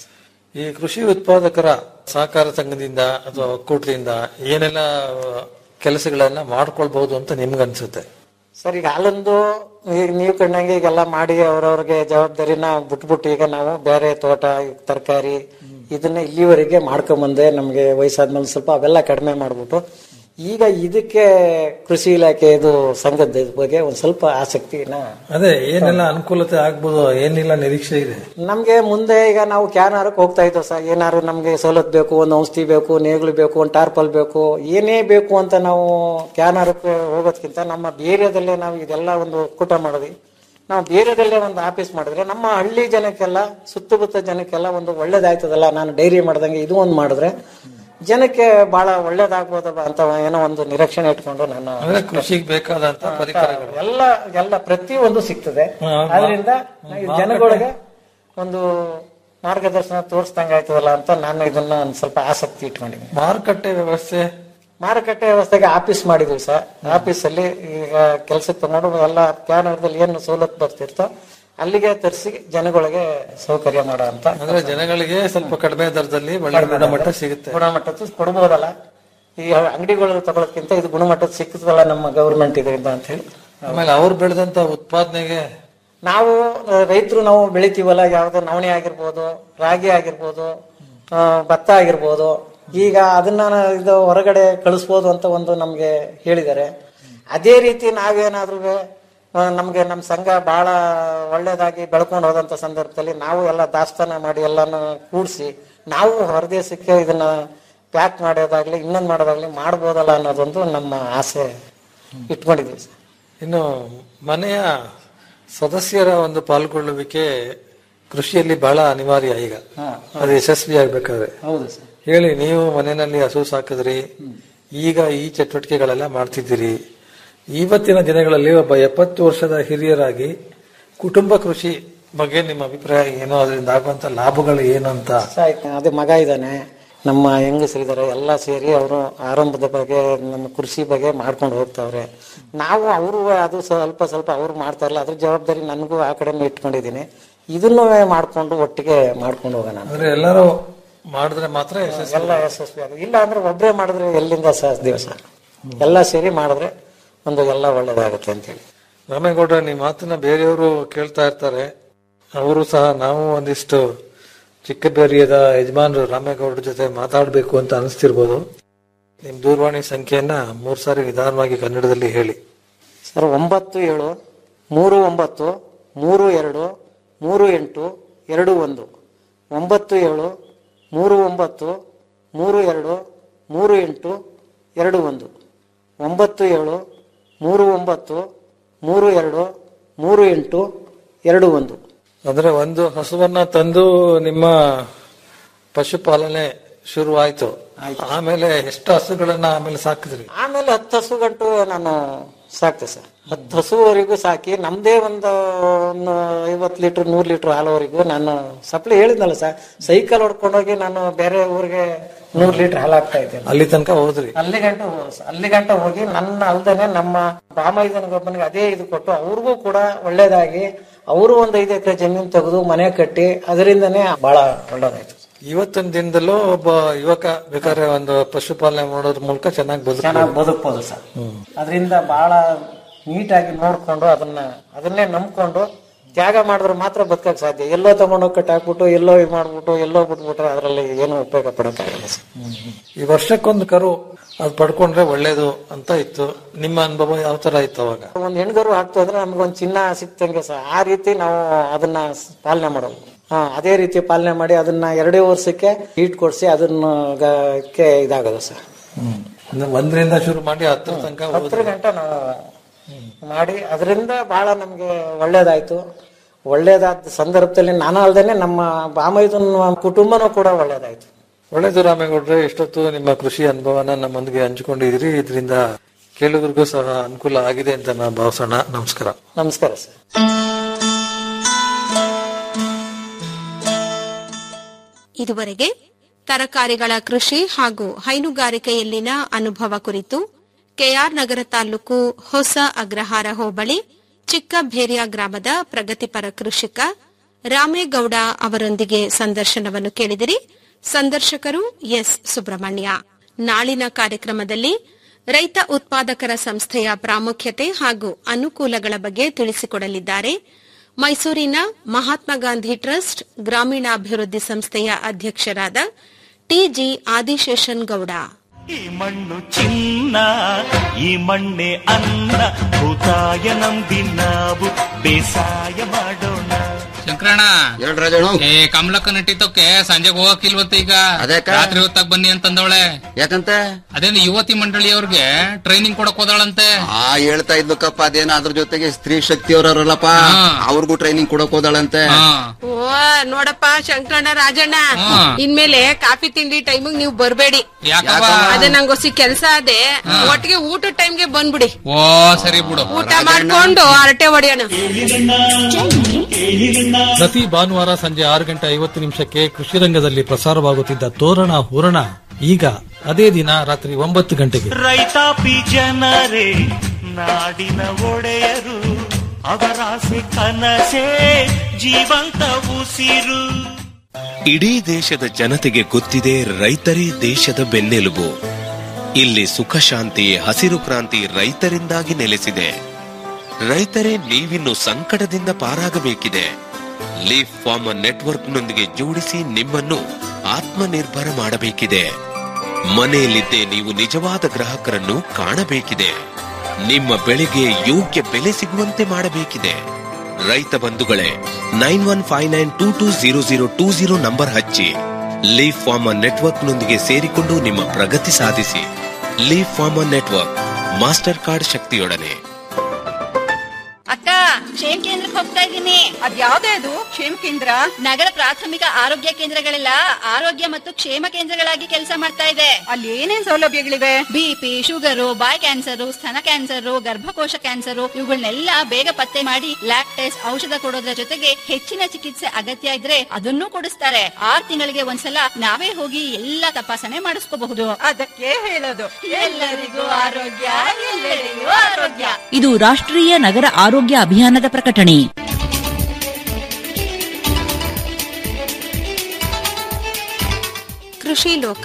ಈ ಕೃಷಿ ಉತ್ಪಾದಕರ ಸಹಕಾರ ಸಂಘದಿಂದ ಅಥವಾ ಒಕ್ಕೂಟದಿಂದ ಏನೆಲ್ಲ ಕೆಲಸಗಳನ್ನ ಮಾಡ್ಕೊಳ್ಬಹುದು ಅಂತ ನಿಮ್ಗನ್ಸುತ್ತೆ ಸರ್ ಈಗ ಹಾಲೊಂದು ಈಗ ನೀವು ಕಂಡಂಗೆ ಈಗೆಲ್ಲ ಮಾಡಿ ಅವ್ರವ್ರಿಗೆ ಜವಾಬ್ದಾರಿನ ಬಿಟ್ಬಿಟ್ಟು ಈಗ ನಾವು ಬೇರೆ ತೋಟ ತರಕಾರಿ ಇದನ್ನ ಇಲ್ಲಿವರೆಗೆ ಮಾಡ್ಕೊಂಬಂದೆ ನಮಗೆ ವಯಸ್ಸಾದ್ಮೇಲೆ ಸ್ವಲ್ಪ ಅವೆಲ್ಲ ಕಡಿಮೆ ಮಾಡ್ಬಿಟ್ಟು ಈಗ ಇದಕ್ಕೆ ಕೃಷಿ ಇಲಾಖೆ ಇದು ಸಂಘದ ಬಗ್ಗೆ ಒಂದ್ ಸ್ವಲ್ಪ ಆಸಕ್ತಿನ ಅದೇ ಏನೆಲ್ಲ ಅನುಕೂಲತೆ ಆಗ್ಬೋದು ಏನಿಲ್ಲ ನಿರೀಕ್ಷೆ ಇದೆ ನಮ್ಗೆ ಮುಂದೆ ಈಗ ನಾವು ಕ್ಯಾನಾರಕ್ಕೆ ಹೋಗ್ತಾ ಇದ್ದೋ ಸರ್ ಏನಾದ್ರು ನಮ್ಗೆ ಸವಲತ್ತು ಬೇಕು ಒಂದು ಔಷಧಿ ಬೇಕು ನೇಗಿಲು ಬೇಕು ಒಂದು ಟಾರ್ಪಲ್ ಬೇಕು ಏನೇ ಬೇಕು ಅಂತ ನಾವು ಕ್ಯಾನಾರಕ್ಕೆ ಹೋಗೋದ್ಕಿಂತ ನಮ್ಮ ಬೇರೆದಲ್ಲೇ ನಾವು ಇದೆಲ್ಲ ಒಂದು ಒಕ್ಕೂಟ ಮಾಡಿದ್ವಿ ನಾವು ಬೇರೆದಲ್ಲೇ ಒಂದು ಆಫೀಸ್ ಮಾಡಿದ್ರೆ ನಮ್ಮ ಹಳ್ಳಿ ಜನಕ್ಕೆಲ್ಲ ಸುತ್ತಮುತ್ತ ಜನಕ್ಕೆಲ್ಲ ಒಂದು ಒಳ್ಳೇದಾಯ್ತದಲ್ಲ ನಾನು ಡೈರಿ ಮಾಡ್ದಂಗೆ ಇದು ಒಂದು ಮಾಡಿದ್ರೆ ಜನಕ್ಕೆ ಬಹಳ ಒಳ್ಳೇದಾಗ್ಬೋದಲ್ಲ ಅಂತ ಏನೋ ಒಂದು ನಿರೀಕ್ಷಣೆ ಇಟ್ಕೊಂಡು ನಾನು ಅಂದ್ರೆ ಕೃಷಿಗೆ ಬೇಕಾದಂತ ಪರಿಕರಗಳು ಎಲ್ಲ ಎಲ್ಲ ಪ್ರತಿಯೊಂದು ಸಿಗ್ತದೆ ಹಾ, ಆದ್ರಿಂದ ಈ ಜನಗಳಿಗೆ ಒಂದು ಮಾರ್ಗದರ್ಶನ ತೋರಿಸ್ದಂಗ ಆಯ್ತದಲ್ಲ ಅಂತ ನಾನು ಇದನ್ನ ಒಂದ್ ಸ್ವಲ್ಪ ಆಸಕ್ತಿ ಇಟ್ಕೊಂಡಿದ್ದೀನಿ ಮಾರುಕಟ್ಟೆ ವ್ಯವಸ್ಥೆ ಮಾರುಕಟ್ಟೆ ವ್ಯವಸ್ಥೆಗೆ ಆಫೀಸ್ ಮಾಡಿದೀವಿ ಸರ್ ಆಫೀಸ್ ಅಲ್ಲಿ ಈಗ ಕೆಲಸಕ್ಕೆ ತಗೊಂಡು ಎಲ್ಲ ಕ್ಯಾನರ್ದಲ್ಲಿ ಏನು ಸವಲತ್ತು ಬರ್ತಿರ್ತೋ ಅಲ್ಲಿಗೆ ತರಿಸಿ ಜನಗಳಿಗೆ ಸೌಕರ್ಯ ಮಾಡೋ ಅಂತ ಅಂದ್ರೆ ಜನಗಳಿಗೆ ಸ್ವಲ್ಪ ಕಡಿಮೆ ದರದಲ್ಲಿ ಒಳ್ಳೆ ಗುಣಮಟ್ಟ ಸಿಗುತ್ತೆ ಗುಣಮಟ್ಟದ ಕೊಡ್ಬೋದಲ್ಲ ಈ ಅಂಗಡಿಗಳು ತಗೊಳಕ್ಕಿಂತ ಇದು ಗುಣಮಟ್ಟದ ಸಿಕ್ಕುತ್ತಲ್ಲ ನಮ್ಮ ಗೌರ್ಮೆಂಟ್ ಇದರಿಂದ ಅಂತ ಹೇಳಿ ಆಮೇಲೆ ಅವ್ರು ಬೆಳೆದಂತ ಉತ್ಪಾದನೆಗೆ ನಾವು ರೈತರು ನಾವು ಬೆಳಿತೀವಲ್ಲ ಯಾವ್ದು ನವಣೆ ಆಗಿರ್ಬೋದು ರಾಗಿ ಆಗಿರ್ಬೋದು ಆ, ಭತ್ತ ಆಗಿರ್ಬೋದು ಈಗ ಅದನ್ನ ನಾ- ಇದು ಹೊರಗಡೆ ಕಳಿಸ್ಬೋದು ಅಂತ ಒಂದು ನಮ್ಗೆ ಹೇಳಿದ್ದಾರೆ ಅದೇ ರೀತಿ ನಾವೇನಾದ್ರೂ ನಮ್ಗೆ ನಮ್ಮ ಸಂಘ ಬಹಳ ಒಳ್ಳೇದಾಗಿ ಬೆಳ್ಕೊಂಡು ಹೋದಂತ ಸಂದರ್ಭದಲ್ಲಿ ನಾವು ಎಲ್ಲ ದಾಸ್ತಾನ ಮಾಡಿ ಎಲ್ಲಾನು ಕೂಡಿಸಿ ನಾವು ಹೊರದೇಶಕ್ಕೆ ಇದನ್ನ ಪ್ಯಾಕ್ ಮಾಡೋದಾಗ್ಲಿ ಇನ್ನೊಂದು ಮಾಡೋದಾಗ್ಲಿ ಮಾಡ್ಬೋದಲ್ಲ ಅನ್ನೋದೊಂದು ನಮ್ಮ ಆಸೆ ಇಟ್ಕೊಂಡಿದ್ದೀವಿ ಸರ್ ಇನ್ನು ಮನೆಯ ಸದಸ್ಯರ ಒಂದು ಪಾಲ್ಗೊಳ್ಳುವಿಕೆ ಕೃಷಿಯಲ್ಲಿ ಬಹಳ ಅನಿವಾರ್ಯ ಈಗ ಅದು ಯಶಸ್ವಿ ಆಗ್ಬೇಕಾದ್ರೆ ಹೌದು ಸರ್ ಹೇಳಿ ನೀವು ಮನೆಯಲ್ಲಿ ಹಸು ಸಾಕಿದ್ರಿ ಈಗ ಈ ಚಟುವಟಿಕೆಗಳೆಲ್ಲ ಮಾಡ್ತಿದ್ದೀರಿ ಇವತ್ತಿನ ದಿನಗಳಲ್ಲಿ ಒಬ್ಬ ಎಪ್ಪತ್ತು ವರ್ಷದ ಹಿರಿಯರಾಗಿ ಕುಟುಂಬ ಕೃಷಿ ಬಗ್ಗೆ ನಿಮ್ಮ ಅಭಿಪ್ರಾಯ ಏನು ಅದರಿಂದ ಆಗುವಂತ ಲಾಭಗಳು ಏನು ಅಂತ ಆಯ್ತು ಅದೇ ಮಗ ಇದ್ದಾನೆ ನಮ್ಮ ಹೆಂಗಸರಿದ್ದಾರೆ ಎಲ್ಲ ಸೇರಿ ಅವರು ಆರಂಭದ ಬಗ್ಗೆ ನಮ್ಮ ಕೃಷಿ ಬಗ್ಗೆ ಮಾಡ್ಕೊಂಡು ಹೋಗ್ತಾವ್ರೆ ನಾವು ಅವರು ಅದು ಸ್ವಲ್ಪ ಸ್ವಲ್ಪ ಅವ್ರು ಮಾಡ್ತಾರಲ್ಲ ಅದ್ರ ಜವಾಬ್ದಾರಿ ನನಗೂ ಆ ಕಡೆನೇ ಇಟ್ಕೊಂಡಿದ್ದೀನಿ ಇದನ್ನು ಮಾಡ್ಕೊಂಡು ಒಟ್ಟಿಗೆ ಮಾಡ್ಕೊಂಡು ಹೋಗೋಣ ಅಂತ. ಅಂದ್ರೆ ಎಲ್ಲರೂ ಮಾಡಿದ್ರೆ ಮಾತ್ರ ಯಶಸ್ವಿ ಎಲ್ಲ ಯಶಸ್ವಿ ಆಗುತ್ತೆ ಇಲ್ಲ ಅಂದ್ರೆ ಒಬ್ಬರೇ ಮಾಡಿದ್ರೆ ಎಲ್ಲಿಂದ ಸಾಧ್ಯ ಸರ್ ಎಲ್ಲ ಸೇರಿ ಮಾಡಿದ್ರೆ ಒಂದು ಎಲ್ಲ ಒಳ್ಳೇದಾಗುತ್ತೆ ಅಂತೇಳಿ ರಾಮೇಗೌಡ್ರ ನಿಮ್ಮ ಮಾತನ್ನ ಬೇರೆಯವರು ಕೇಳ್ತಾ ಇರ್ತಾರೆ ಅವರು ಸಹ ನಾವು ಒಂದಿಷ್ಟು ಚಿಕ್ಕಬೇರಿಯದ ಯಜಮಾನರು ರಾಮೇಗೌಡ್ರ ಜೊತೆ ಮಾತಾಡಬೇಕು ಅಂತ ಅನಿಸ್ತಿರ್ಬೋದು ನಿಮ್ ದೂರವಾಣಿ ಸಂಖ್ಯೆಯನ್ನ ಮೂರ್ ಸಾರಿ ನಿಧಾನವಾಗಿ ಕನ್ನಡದಲ್ಲಿ ಹೇಳಿ ಸರ್ ಒಂಬತ್ತು ಏಳು ಮೂರು ಒಂಬತ್ತು ಮೂರು ಎರಡು ಮೂರು ಎಂಟು ಎರಡು ಒಂದು ಒಂಬತ್ತು ಏಳು ಮೂರು ಒಂಬತ್ತು ಮೂರು ಎರಡು ಮೂರು ಎಂಟು ಎರಡು ಒಂದು ಒಂಬತ್ತು ಏಳು ಮೂರು ಒಂಬತ್ತು ಮೂರು ಎರಡು ಮೂರು ಎಂಟು ಎರಡು ಒಂದು ಅಂದ್ರೆ ಒಂದು ಹಸುವನ್ನ ತಂದು ನಿಮ್ಮ ಪಶುಪಾಲನೆ ಶುರುವಾಯ್ತು ಆಮೇಲೆ ಎಷ್ಟು ಹಸುಗಳನ್ನ ಆಮೇಲೆ ಸಾಕಿದ್ರಿ ಆಮೇಲೆ ಹತ್ತು ಹಸು ಗಂಟು ನಾನು ಸಾಕ್ತೆ ಸರ್ ಹತ್ತು ಹಸುವರೆಗೂ ಸಾಕಿ ನಮ್ದೇ ಒಂದು ಒಂದು ಐವತ್ತು ಲೀಟರ್ ನೂರು ಲೀಟರ್ ಹಾಲುವರೆಗೂ ನಾನು ಸಪ್ಲಿ ಹೇಳಿದ್ನಲ್ಲ ಸರ್ ಸೈಕಲ್ ಹೊಡ್ಕೊಂಡೋಗಿ ನಾನು ಬೇರೆ ಊರಿಗೆ ನೂರು ಲೀಟರ್ ಹಾಲು ಹಾಕ್ತಾ ಇದ್ದೆ ಅಲ್ಲಿ ತನಕ ಹೋದ್ರಿ ಅಲ್ಲಿ ಗಂಟ ಅಲ್ಲಿ ಗಂಟ ಹೋಗಿ ನನ್ನ ಅಲ್ದೇನೆ ನಮ್ಮ ಬಾಮೈದನಿಗೊಬ್ಬನಿಗೆ ಅದೇ ಇದು ಕೊಟ್ಟು ಅವ್ರಿಗೂ ಕೂಡ ಒಳ್ಳೇದಾಗಿ ಅವರು ಒಂದು ಐದು ಎಕರೆ ಜಮೀನು ತೆಗೆದು ಮನೆ ಕಟ್ಟಿ ಅದರಿಂದನೇ ಬಹಳ ಒಳ್ಳೇದಾಯ್ತು ಇವತ್ತಿನ ದಿನದಲ್ಲೂ ಒಬ್ಬ ಯುವಕ ಬೇಕಾದ್ರೆ ಒಂದು ಪಶುಪಾಲನೆ ಮಾಡೋದ್ರ ಮೂಲಕ ಚೆನ್ನಾಗಿ ಚೆನ್ನಾಗಿ ಬದುಕ ಬದುಕ್ಬೋದು ಸರ್ ಅದರಿಂದ ಬಹಳ ನೀಟಾಗಿ ನೋಡ್ಕೊಂಡು ಅದನ್ನ ಅದನ್ನೇ ನಂಬ್ಕೊಂಡು ತ್ಯಾಗ ಮಾಡಿದ್ರೆ ಮಾತ್ರ ಬದುಕಕ್ ಸಾಧ್ಯ ಎಲ್ಲೋ ತಗೊಂಡೋಗಿ ಕಟ್ಟಾಕ್ಬಿಟ್ಟು ಎಲ್ಲೋ ಇದು ಮಾಡ್ಬಿಟ್ಟು ಎಲ್ಲೋ ಬಿಟ್ಬಿಟ್ರೆ ಅದರಲ್ಲಿ ಏನು ಉಪಯೋಗ ಪಡೋಕ್ಕಾಗಲ್ಲ ಸರ್ ಈ ವರ್ಷಕ್ಕೊಂದು ಕರು ಅದ್ ಪಡ್ಕೊಂಡ್ರೆ ಒಳ್ಳೇದು ಅಂತ ಇತ್ತು ನಿಮ್ಮ ಅನುಭವ ಯಾವ ತರ ಇತ್ತು ಅವಾಗ ಒಂದ್ ಹೆಣ್ಗರು ಹಾಕ್ತು ಅಂದ್ರೆ ನಮ್ಗೊಂದ್ ಚಿನ್ನ ಸಿಕ್ತಂಗೆ ಸರ್ ಆ ರೀತಿ ನಾವು ಅದನ್ನ ಸ್- ಪಾಲನೆ ಮಾಡೋದು ಹಾ ಅದೇ ರೀತಿ ಪಾಲನೆ ಮಾಡಿ ಅದನ್ನ ಎರಡೇ ವರ್ಷಕ್ಕೆ ಹೀಟ್ ಕೊಡ್ಸಿ ಅದನ್ನ ಗ- ಕ್ಕೆ ಇದಾಗೋದು ಸರ್ ಅಂದ್ರೆ ಒಂದರಿಂದ ಶುರು ಮಾಡಿ ಹತ್ತರ ತನಕ ಹತ್ತರ ಹೋದ್ರಿ. ಗಂಟೆ ನಾವು ಮಾಡಿ ಅದರಿಂದ ಬಹಳ ನಮ್ಗೆ ಒಳ್ಳೇದಾಯ್ತು ಒಳ್ಳೇದಾದ ಸಂದರ್ಭದಲ್ಲಿ ನಾನು ಅಲ್ದೇನೆ ನಮ್ಮ ಬಾಮೈದನ ಕುಟುಂಬನೂ ಕೂಡ ಒಳ್ಳೇದಾಯ್ತು ಒಳ್ಳೇದು ರಾಮೇಗೌಡ್ರೆ ಇಷ್ಟೊತ್ತು ನಿಮ್ಮ ಕೃಷಿ ಅನುಭವನ ನಮ್ಮೊಂದಿಗೆ ಹಂಚಿಕೊಂಡಿದ್ದೀರಿ ಇದರಿಂದ ಕೇಳುಗರಿಗೂ ಸಹ ಅನುಕೂಲ ಆಗಿದೆ ಅಂತ ನಾವು ಭಾವಿಸೋಣ ನಮಸ್ಕಾರ ನಮಸ್ಕಾರ ಸರ್ ಇದುವರೆಗೆ ತರಕಾರಿಗಳ ಕೃಷಿ ಹಾಗೂ ಹೈನುಗಾರಿಕೆಯಲ್ಲಿನ ಅನುಭವ ಕುರಿತು ಕೆಆರ್ ನಗರ ತಾಲೂಕು ಹೊಸ ಅಗ್ರಹಾರ ಹೋಬಳಿ ಚಿಕ್ಕ ಭೇರಿಯ ಗ್ರಾಮದ ಪ್ರಗತಿಪರ ಕೃಷಿಕ ರಾಮೇಗೌಡ ಅವರೊಂದಿಗೆ ಸಂದರ್ಶನವನ್ನು ಕೇಳಿದಿರಿ ಸಂದರ್ಶಕರು ಎಸ್ ಸುಬ್ರಹ್ಮಣ್ಯ ನಾಳಿನ ಕಾರ್ಯಕ್ರಮದಲ್ಲಿ ರೈತ ಉತ್ಪಾದಕರ ಸಂಸ್ಥೆಯ ಪ್ರಾಮುಖ್ಯತೆ ಹಾಗೂ ಅನುಕೂಲಗಳ ಬಗ್ಗೆ ತಿಳಿಸಿಕೊಡಲಿದ್ದಾರೆ ಮೈಸೂರಿನ ಮಹಾತ್ಮ ಗಾಂಧಿ ಟ್ರಸ್ಟ್ ಗ್ರಾಮೀಣಾಭಿವೃದ್ಧಿ ಸಂಸ್ಥೆಯ ಅಧ್ಯಕ್ಷರಾದ ಟಿಜಿ ಆದಿಶೇಷನ್ ಗೌಡ ಈ ಮಣ್ಣು ಚಿನ್ನ ಈ ಮಣ್ಣೆ ಅನ್ನ ಭೂತಾಯ ನಂಬಿ ನಾವು ಬೇಸಾಯ ಮಾಡೋಣ ಶಂಕರಣ್ಣ ಹೇಳ್ರಾಜಣ್ಣ ಏ ಕಮಲಕ್ಕ ನಟ್ಟಿದ್ದಕ್ಕೆ ಸಂಜೆಗೆ ಹೋಗಕ್ಕಿಲ್ವತ್ತ ಈಗ ಅದ್ಯಾಕ? ರಾತ್ರಿ ಹೊತ್ತಾಗ ಬನ್ನಿ ಅಂತಂದವಳೆ ಯಾಕಂತ ಅದೇನು ಯುವತಿ ಮಂಡಳಿಯವ್ರಿಗೆ ಟ್ರೈನಿಂಗ್ ಕೊಡಕ್ ಹೋದಾಳಂತೆ ಆ ಹೇಳ್ತಾ ಇದ್ಲಕ್ಕಪ್ಪ ಅದೇನ ಅದ್ರ ಜೊತೆಗೆ ಸ್ತ್ರೀ ಶಕ್ತಿ ಅವರಲ್ಲಪ್ಪ ಅವ್ರಿಗೂ ಟ್ರೈನಿಂಗ್ ಕೊಡಕ್ ಹೋದಾಳಂತೆ ಓ ನೋಡಪ್ಪ ಶಂಕರಣ್ಣ ರಾಜಣ್ಣ ಇನ್ಮೇಲೆ ಕಾಫಿ ತಿಂಡಿ ಟೈಮಿಗೆ ನೀವು ಬರ್ಬೇಡಿ ಯಾಕವ್ವ? ಅದೇ ನಂಗೊಸಿ ಕೆಲ್ಸ ಅದೇ ಒಟ್ಟಿಗೆ ಊಟದ ಟೈಮ್ಗೆ ಬಂದ್ಬಿಡಿ ಓ ಸರಿ ಬಿಡು ಊಟ ಮಾಡ್ಕೊಂಡು ಹರಟೆ ಹೊಡೆಯೋಣ ಪ್ರತಿ ಭಾನುವಾರ ಸಂಜೆ ಆರು ಗಂಟೆ ಐವತ್ತು ನಿಮಿಷಕ್ಕೆ ಕೃಷಿ ರಂಗದಲ್ಲಿ ಪ್ರಸಾರವಾಗುತ್ತಿದ್ದ ತೋರಣ ಹೂರಣ ಈಗ ಅದೇ ದಿನ ರಾತ್ರಿ ಒಂಬತ್ತು ಗಂಟೆಗೆ ರೈತಾಪಿ ಜನರೇ ನಾಡಿನ ಒಡೆಯರು ಅವರಾಸೆ ಕನಸೇ ಜೀವಂತ ಉಸಿರು ಇಡೀ ದೇಶದ ಜನತೆಗೆ ಗೊತ್ತಿದೆ ರೈತರೇ ದೇಶದ ಬೆನ್ನೆಲುಬು ಇಲ್ಲಿ ಸುಖ ಶಾಂತಿ ಹಸಿರು ಕ್ರಾಂತಿ ರೈತರಿಂದಾಗಿ ನೆಲೆಸಿದೆ ರೈತರೇ ನೀವಿನ್ನು ಸಂಕಟದಿಂದ ಪಾರಾಗಬೇಕಿದೆ ಲೀಫ್ ಫಾರ್ಮರ್ ನೆಟ್ವರ್ಕ್ನೊಂದಿಗೆ ಜೋಡಿಸಿ ನಿಮ್ಮನ್ನು ಆತ್ಮನಿರ್ಭರ ಮಾಡಬೇಕಿದೆ ಮನೆಯಲ್ಲಿದ್ದೇ ನೀವು ನಿಜವಾದ ಗ್ರಾಹಕರನ್ನು ಕಾಣಬೇಕಿದೆ ನಿಮ್ಮ ಬೆಳೆಗೆ ಯೋಗ್ಯ ಬೆಲೆ ಸಿಗುವಂತೆ ಮಾಡಬೇಕಿದೆ ರೈತ ಬಂಧುಗಳೇ nine one five nine two two zero zero two zero number ಹಚ್ಚಿ ಲೀಫ್ ಫಾರ್ಮರ್ ನೆಟ್ವರ್ಕ್ನೊಂದಿಗೆ ಸೇರಿಕೊಂಡು ನಿಮ್ಮ ಪ್ರಗತಿ ಸಾಧಿಸಿ leaf farmer network master card ಶಕ್ತಿಯೊಡನೆ ಅಕ್ಕ ಕ್ಷೇಮ ಕೇಂದ್ರಕ್ಕೆ ಹೋಗ್ತಾ ಇದ್ದೀನಿ ಅದ್ಯಾವ್ದೇ ಅದು ಕ್ಷೇಮ ಕೇಂದ್ರ ನಗರ ಪ್ರಾಥಮಿಕ ಆರೋಗ್ಯ ಕೇಂದ್ರಗಳೆಲ್ಲ ಆರೋಗ್ಯ ಮತ್ತು ಕ್ಷೇಮ ಕೇಂದ್ರಗಳಾಗಿ ಕೆಲಸ ಮಾಡ್ತಾ ಇದೆ ಅಲ್ಲಿ ಏನೇನ್ ಸೌಲಭ್ಯಗಳಿವೆ ಬಿಪಿ ಶುಗರು ಬಾಯ್ ಕ್ಯಾನ್ಸರ್ ಸ್ತನ ಕ್ಯಾನ್ಸರ್ ಗರ್ಭಕೋಶ ಕ್ಯಾನ್ಸರ್ ಇವುಗಳನ್ನೆಲ್ಲ ಬೇಗ ಪತ್ತೆ ಮಾಡಿ ಲ್ಯಾಬ್ ಟೆಸ್ಟ್ ಔಷಧ ಕೊಡೋದ್ರ ಜೊತೆಗೆ ಹೆಚ್ಚಿನ ಚಿಕಿತ್ಸೆ ಅಗತ್ಯ ಇದ್ರೆ ಅದನ್ನೂ ಕೊಡಿಸ್ತಾರೆ ಆರ್ ತಿಂಗಳಿಗೆ ಒಂದ್ಸಲ ನಾವೇ ಹೋಗಿ ಎಲ್ಲ ತಪಾಸಣೆ ಮಾಡಿಸ್ಕೋಬಹುದು ಅದಕ್ಕೆ ಹೇಳೋದು ಎಲ್ಲರಿಗೂ ಆರೋಗ್ಯ ಎಲ್ಲರಿಗೂ ಆರೋಗ್ಯ ಇದು ರಾಷ್ಟ್ರೀಯ ನಗರ ಆರೋಗ್ಯ ಅಭಿಯಾನದ ಪ್ರಕಟಣೆ ಕೃಷಿ ಲೋಕ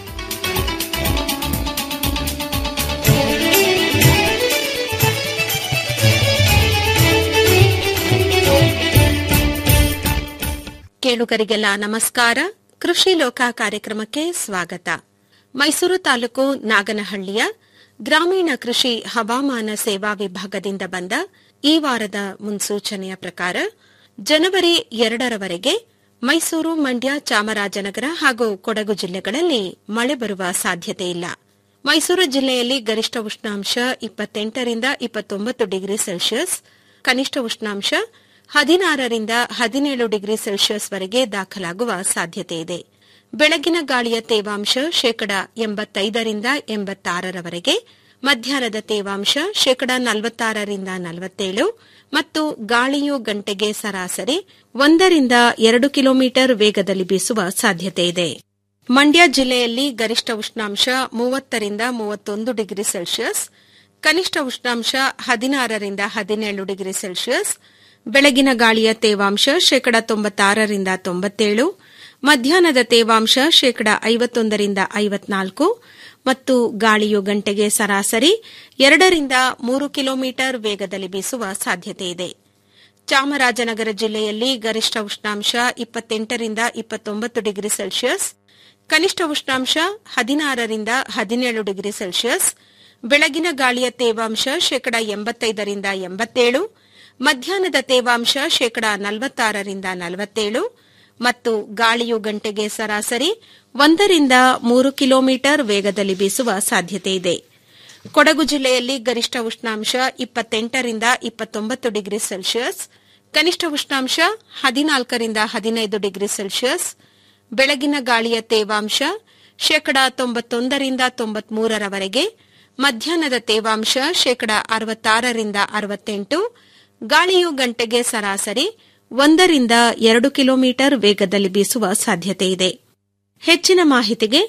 ಕೇಳುಗರಿಗೆಲ್ಲ ನಮಸ್ಕಾರ ಕೃಷಿ ಲೋಕ ಕಾರ್ಯಕ್ರಮಕ್ಕೆ ಸ್ವಾಗತ ಮೈಸೂರು ತಾಲೂಕು ನಾಗನಹಳ್ಳಿಯ ಗ್ರಾಮೀಣ ಕೃಷಿ ಹವಾಮಾನ ಸೇವಾ ವಿಭಾಗದಿಂದ ಬಂದ ಈ ವಾರದ ಮುನ್ಸೂಚನೆಯ ಪ್ರಕಾರ ಜನವರಿ ಎರಡರವರೆಗೆ ಮೈಸೂರು ಮಂಡ್ಯ ಚಾಮರಾಜನಗರ ಹಾಗೂ ಕೊಡಗು ಜಿಲ್ಲೆಗಳಲ್ಲಿ ಮಳೆ ಬರುವ ಸಾಧ್ಯತೆ ಇಲ್ಲ ಮೈಸೂರು ಜಿಲ್ಲೆಯಲ್ಲಿ ಗರಿಷ್ಠ ಉಷ್ಣಾಂಶ ಇಪ್ಪತ್ತೆಂಟರಿಂದ ಇಪ್ಪತ್ತೊಂಬತ್ತು ಡಿಗ್ರಿ ಸೆಲ್ಸಿಯಸ್ ಕನಿಷ್ಠ ಉಷ್ಣಾಂಶ ಹದಿನಾರರಿಂದ ಹದಿನೇಳು ಡಿಗ್ರಿ ಸೆಲ್ಸಿಯಸ್ ವರೆಗೆ ದಾಖಲಾಗುವ ಸಾಧ್ಯತೆ ಇದೆ ಬೆಳಗಿನ ಗಾಳಿಯ ತೇವಾಂಶ ಶೇಕಡ ಎಂಬತ್ತೈದರಿಂದ ಎಂಬತ್ತಾರರವರೆಗೆ ಮಧ್ಯಾಹ್ನದ ತೇವಾಂಶ ಶೇಕಡ ನಲವತ್ತಾರರಿಂದ ನಲವತ್ತೇಳು ಮತ್ತು ಗಾಳಿಯು ಗಂಟೆಗೆ ಸರಾಸರಿ ಒಂದರಿಂದ ಎರಡು ಕಿಲೋಮೀಟರ್ ವೇಗದಲ್ಲಿ ಬೀಸುವ ಸಾಧ್ಯತೆ ಇದೆ ಮಂಡ್ಯ ಜಿಲ್ಲೆಯಲ್ಲಿ ಗರಿಷ್ಠ ಉಷ್ಣಾಂಶ ಮೂವತ್ತರಿಂದ ಮೂವತ್ತೊಂದು ಡಿಗ್ರಿ ಸೆಲ್ಸಿಯಸ್ ಕನಿಷ್ಠ ಉಷ್ಣಾಂಶ ಹದಿನಾರರಿಂದ ಹದಿನೇಳು ಡಿಗ್ರಿ ಸೆಲ್ಸಿಯಸ್ ಬೆಳಗಿನ ಗಾಳಿಯ ತೇವಾಂಶ ಶೇಕಡ ತೊಂಬತ್ತಾರರಿಂದ ತೊಂಬತ್ತೇಳು ಮಧ್ಯಾಹ್ನದ ತೇವಾಂಶ ಶೇಕಡ ಐವತ್ತೊಂದರಿಂದ ಐವತ್ನಾಲ್ಕು ಮತ್ತು ಗಾಳಿಯು ಗಂಟೆಗೆ ಸರಾಸರಿ ಎರಡರಿಂದ ಮೂರು ಕಿಲೋಮೀಟರ್ ವೇಗದಲ್ಲಿ ಬೀಸುವ ಸಾಧ್ಯತೆ ಇದೆ ಚಾಮರಾಜನಗರ ಜಿಲ್ಲೆಯಲ್ಲಿ ಗರಿಷ್ಠ ಉಷ್ಣಾಂಶ ಇಪ್ಪತ್ತೆಂಟರಿಂದ ಇಪ್ಪತ್ತೊಂಬತ್ತು ಡಿಗ್ರಿ ಸೆಲ್ಸಿಯಸ್ ಕನಿಷ್ಠ ಉಷ್ಣಾಂಶ ಹದಿನಾರರಿಂದ ಹದಿನೇಳು ಡಿಗ್ರಿ ಸೆಲ್ಸಿಯಸ್ ಬೆಳಗಿನ ಗಾಳಿಯ ತೇವಾಂಶ ಶೇಕಡ ಎಂಬತ್ತೈದರಿಂದ ಎಂಬತ್ತೇಳು ಮಧ್ಯಾಹ್ನದ ತೇವಾಂಶ ಶೇಕಡ ನಲವತ್ತಾರರಿಂದ ನಲವತ್ತೇಳು ಮತ್ತು ಗಾಳಿಯು ಗಂಟೆಗೆ ಸರಾಸರಿ ಒಂದರಿಂದ ಮೂರು ಕಿಲೋಮೀಟರ್ ವೇಗದಲ್ಲಿ ಬೀಸುವ ಸಾಧ್ಯತೆ ಇದೆ ಕೊಡಗು ಜಿಲ್ಲೆಯಲ್ಲಿ ಗರಿಷ್ಠ ಉಷ್ಣಾಂಶ ಇಪ್ಪತ್ತೆಂಟರಿಂದ ಇಪ್ಪತ್ತೊಂಬತ್ತು ಡಿಗ್ರಿ ಸೆಲ್ಸಿಯಸ್ ಕನಿಷ್ಠ ಉಷ್ಣಾಂಶ ಹದಿನಾಲ್ಕರಿಂದ ಹದಿನೈದು ಡಿಗ್ರಿ ಸೆಲ್ಸಿಯಸ್ ಬೆಳಗಿನ ಗಾಳಿಯ ತೇವಾಂಶ ಶೇಕಡ ತೊಂಬತ್ತೊಂದರಿಂದ ತೊಂಬತ್ಮೂರರವರೆಗೆ ಮಧ್ಯಾಹ್ನದ ತೇವಾಂಶ ಶೇಕಡ ಅರವತ್ತಾರರಿಂದ ಅರವತ್ತೆಂಟು ಗಾಳಿಯು ಗಂಟೆಗೆ ಸರಾಸರಿ ಒಂದರಿಂದ ಎರಡು ಕಿಲೋಮೀಟರ್ ವೇಗದಲ್ಲಿ ಬೀಸುವ ಸಾಧ್ಯತೆ ಇದೆ ಹೆಚ್ಚಿನ ಮಾಹಿತಿಗೆ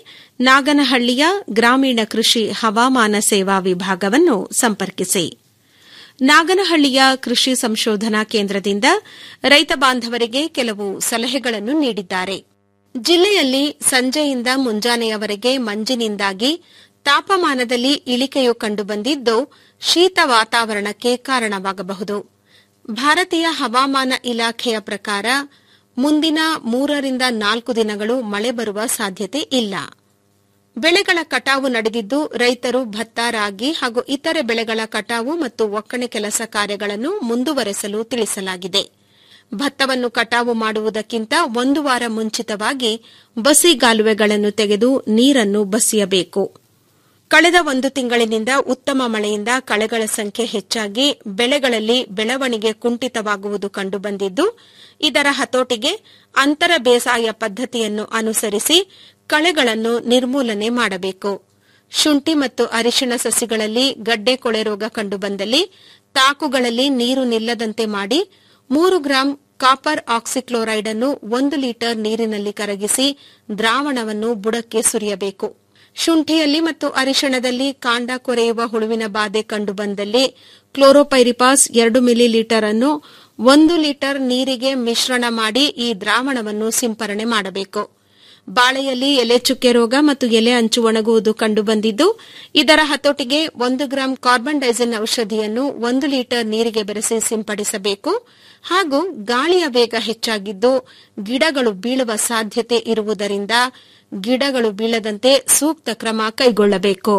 ನಾಗನಹಳ್ಳಿಯ ಗ್ರಾಮೀಣ ಕೃಷಿ ಹವಾಮಾನ ಸೇವಾ ವಿಭಾಗವನ್ನು ಸಂಪರ್ಕಿಸಿ ನಾಗನಹಳ್ಳಿಯ ಕೃಷಿ ಸಂಶೋಧನಾ ಕೇಂದ್ರದಿಂದ ರೈತ ಬಾಂಧವರಿಗೆ ಕೆಲವು ಸಲಹೆಗಳನ್ನು ನೀಡಿದ್ದಾರೆ ಜಿಲ್ಲೆಯಲ್ಲಿ ಸಂಜೆಯಿಂದ ಮುಂಜಾನೆಯವರೆಗೆ ಮಂಜಿನಿಂದಾಗಿ ತಾಪಮಾನದಲ್ಲಿ ಇಳಿಕೆಯು ಕಂಡುಬಂದಿದ್ದು ಶೀತ ವಾತಾವರಣಕ್ಕೆ ಕಾರಣವಾಗಬಹುದು ಭಾರತೀಯ ಹವಾಮಾನ ಇಲಾಖೆಯ ಪ್ರಕಾರ ಮುಂದಿನ ಮೂರರಿಂದ ನಾಲ್ಕು ದಿನಗಳು ಮಳೆ ಬರುವ ಸಾಧ್ಯತೆ ಇಲ್ಲ ಬೆಳೆಗಳ ಕಟಾವು ನಡೆದಿದ್ದು ರೈತರು ಭತ್ತ ರಾಗಿ ಹಾಗೂ ಇತರೆ ಬೆಳೆಗಳ ಕಟಾವು ಮತ್ತು ಒಕ್ಕಣೆ ಕೆಲಸ ಕಾರ್ಯಗಳನ್ನು ಮುಂದುವರೆಸಲು ತಿಳಿಸಲಾಗಿದೆ ಭತ್ತವನ್ನು ಕಟಾವು ಮಾಡುವುದಕ್ಕಿಂತ ಒಂದು ವಾರ ಮುಂಚಿತವಾಗಿ ಬಸಿಗಾಲುವೆಗಳನ್ನು ತೆಗೆದು ನೀರನ್ನು ಬಸಿಯಬೇಕು ಕಳೆದ ಒಂದು ತಿಂಗಳಿನಿಂದ ಉತ್ತಮ ಮಳೆಯಿಂದ ಕಳೆಗಳ ಸಂಖ್ಯೆ ಹೆಚ್ಚಾಗಿ ಬೆಳೆಗಳಲ್ಲಿ ಬೆಳವಣಿಗೆ ಕುಂಠಿತವಾಗುವುದು ಕಂಡುಬಂದಿದ್ದು ಇದರ ಹತೋಟಿಗೆ ಅಂತರ ಬೇಸಾಯ ಪದ್ದತಿಯನ್ನು ಅನುಸರಿಸಿ ಕಳೆಗಳನ್ನು ನಿರ್ಮೂಲನೆ ಮಾಡಬೇಕು ಶುಂಠಿ ಮತ್ತು ಅರಿಶಿಣ ಸಸಿಗಳಲ್ಲಿ ಗಡ್ಡೆ ಕೊಳೆ ರೋಗ ಕಂಡುಬಂದಲ್ಲಿ ತಾಕುಗಳಲ್ಲಿ ನೀರು ನಿಲ್ಲದಂತೆ ಮಾಡಿ ಮೂರು ಗ್ರಾಂ ಕಾಪರ್ ಆಕ್ಸಿಕ್ಲೋರೈಡ್ ಅನ್ನು ಒಂದು ಲೀಟರ್ ನೀರಿನಲ್ಲಿ ಕರಗಿಸಿ ದ್ರಾವಣವನ್ನು ಬುಡಕ್ಕೆ ಸುರಿಯಬೇಕು ಶುಂಠಿಯಲ್ಲಿ ಮತ್ತು ಅರಿಶಿಣದಲ್ಲಿ ಕಾಂಡ ಕೊರೆಯುವ ಹುಳುವಿನ ಬಾಧೆ ಕಂಡುಬಂದಲ್ಲಿ ಕ್ಲೋರೋಪೈರಿಪಾಸ್ ಎರಡು ಮಿಲಿ ಲೀಟರ್ ಅನ್ನು ಒಂದು ಲೀಟರ್ ನೀರಿಗೆ ಮಿಶ್ರಣ ಮಾಡಿ ಈ ದ್ರಾವಣವನ್ನು ಸಿಂಪರಣೆ ಮಾಡಬೇಕು ಬಾಳೆಯಲ್ಲಿ ಎಲೆ ಚುಕ್ಕೆ ರೋಗ ಮತ್ತು ಎಲೆ ಅಂಚು ಒಣಗುವುದು ಕಂಡುಬಂದಿದ್ದು ಇದರ ಹತೋಟಿಗೆ ಒಂದು ಗ್ರಾಂ ಕಾರ್ಬನ್ ಡೈಸಿನ್ ಔಷಧಿಯನ್ನು ಒಂದು ಲೀಟರ್ ನೀರಿಗೆ ಬೆರೆಸಿ ಸಿಂಪಡಿಸಬೇಕು ಹಾಗೂ ಗಾಳಿಯ ವೇಗ ಹೆಚ್ಚಾಗಿದ್ದು ಗಿಡಗಳು ಬೀಳುವ ಸಾಧ್ಯತೆ ಇರುವುದರಿಂದ ಗಿಡಗಳು ಬೀಳದಂತೆ ಸೂಕ್ತ ಕ್ರಮ ಕೈಗೊಳ್ಳಬೇಕು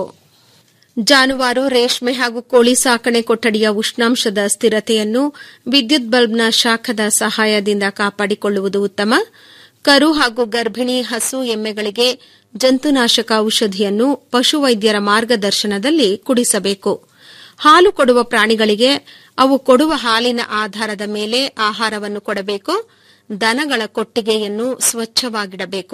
ಜಾನುವಾರು ರೇಷ್ಮೆ ಹಾಗೂ ಕೋಳಿ ಸಾಕಣೆ ಕೊಠಡಿಯ ಉಷ್ಣಾಂಶದ ಸ್ಥಿರತೆಯನ್ನು ವಿದ್ಯುತ್ ಬಲ್ಬ್ನ ಶಾಖದ ಸಹಾಯದಿಂದ ಕಾಪಾಡಿಕೊಳ್ಳುವುದು ಉತ್ತಮ ಕರು ಹಾಗೂ ಗರ್ಭಿಣಿ ಹಸು ಎಮ್ಮೆಗಳಿಗೆ ಜಂತುನಾಶಕ ಔಷಧಿಯನ್ನು ಪಶುವೈದ್ಯರ ಮಾರ್ಗದರ್ಶನದಲ್ಲಿ ಕುಡಿಸಬೇಕು ಹಾಲು ಕೊಡುವ ಪ್ರಾಣಿಗಳಿಗೆ ಅವು ಕೊಡುವ ಹಾಲಿನ ಆಧಾರದ ಮೇಲೆ ಆಹಾರವನ್ನು ಕೊಡಬೇಕು ದನಗಳ ಕೊಟ್ಟಿಗೆಯನ್ನು ಸ್ವಚ್ಛವಾಗಿಡಬೇಕು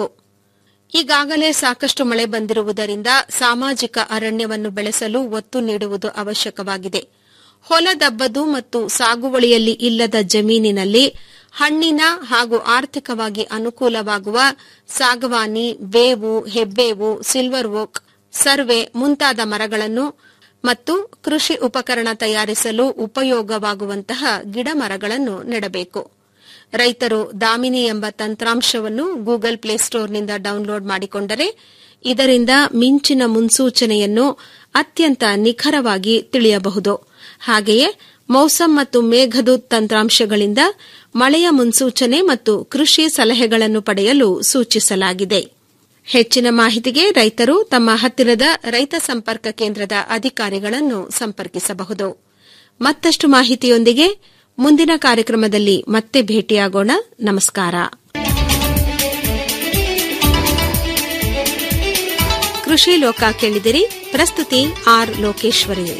ಈಗಾಗಲೇ ಸಾಕಷ್ಟು ಮಳೆ ಬಂದಿರುವುದರಿಂದ ಸಾಮಾಜಿಕ ಅರಣ್ಯವನ್ನು ಬೆಳೆಸಲು ಒತ್ತು ನೀಡುವುದು ಅವಶ್ಯಕವಾಗಿದೆ ಹೊಲದಬ್ಬದು ಮತ್ತು ಸಾಗುವಳಿಯಲ್ಲಿ ಇಲ್ಲದ ಜಮೀನಿನಲ್ಲಿ ಹಣ್ಣಿನ ಹಾಗೂ ಆರ್ಥಿಕವಾಗಿ ಅನುಕೂಲವಾಗುವ ಸಾಗವಾನಿ ಬೇವು ಹೆಬ್ಬೇವು ಸಿಲ್ವರ್ ಓಕ್ ಸರ್ವೆ ಮುಂತಾದ ಮರಗಳನ್ನು ಮತ್ತು ಕೃಷಿ ಉಪಕರಣ ತಯಾರಿಸಲು ಉಪಯೋಗವಾಗುವಂತಹ ಗಿಡ ಮರಗಳನ್ನು ನೆಡಬೇಕು ರೈತರು ದಾಮಿನಿ ಎಂಬ ತಂತ್ರಾಂಶವನ್ನು ಗೂಗಲ್ ಪ್ಲೇಸ್ಟೋರ್ನಿಂದ ಡೌನ್ಲೋಡ್ ಮಾಡಿಕೊಂಡರೆ ಇದರಿಂದ ಮಿಂಚಿನ ಮುನ್ಸೂಚನೆಯನ್ನು ಅತ್ಯಂತ ನಿಖರವಾಗಿ ತಿಳಿಯಬಹುದು ಹಾಗೆಯೇ ಮೌಸಮ್ ಮತ್ತು ಮೇಘದೂತ್ ತಂತ್ರಾಂಶಗಳಿಂದ ಮಳೆಯ ಮುನ್ಸೂಚನೆ ಮತ್ತು ಕೃಷಿ ಸಲಹೆಗಳನ್ನು ಪಡೆಯಲು ಸೂಚಿಸಲಾಗಿದೆ ಹೆಚ್ಚಿನ ಮಾಹಿತಿಗೆ ರೈತರು ತಮ್ಮ ಹತ್ತಿರದ ರೈತ ಸಂಪರ್ಕ ಕೇಂದ್ರದ ಅಧಿಕಾರಿಗಳನ್ನು ಸಂಪರ್ಕಿಸಬಹುದು ಮತ್ತಷ್ಟು ಮಾಹಿತಿಯೊಂದಿಗೆ ಮುಂದಿನ ಕಾರ್ಯಕ್ರಮದಲ್ಲಿ ಮತ್ತೆ ಭೇಟಿಯಾಗೋಣ ನಮಸ್ಕಾರ ಕೃಷಿ ಲೋಕ ಕೇಳಿದಿರಿ ಪ್ರಸ್ತುತಿ ಆರ್ ಲೋಕೇಶ್ವರಿ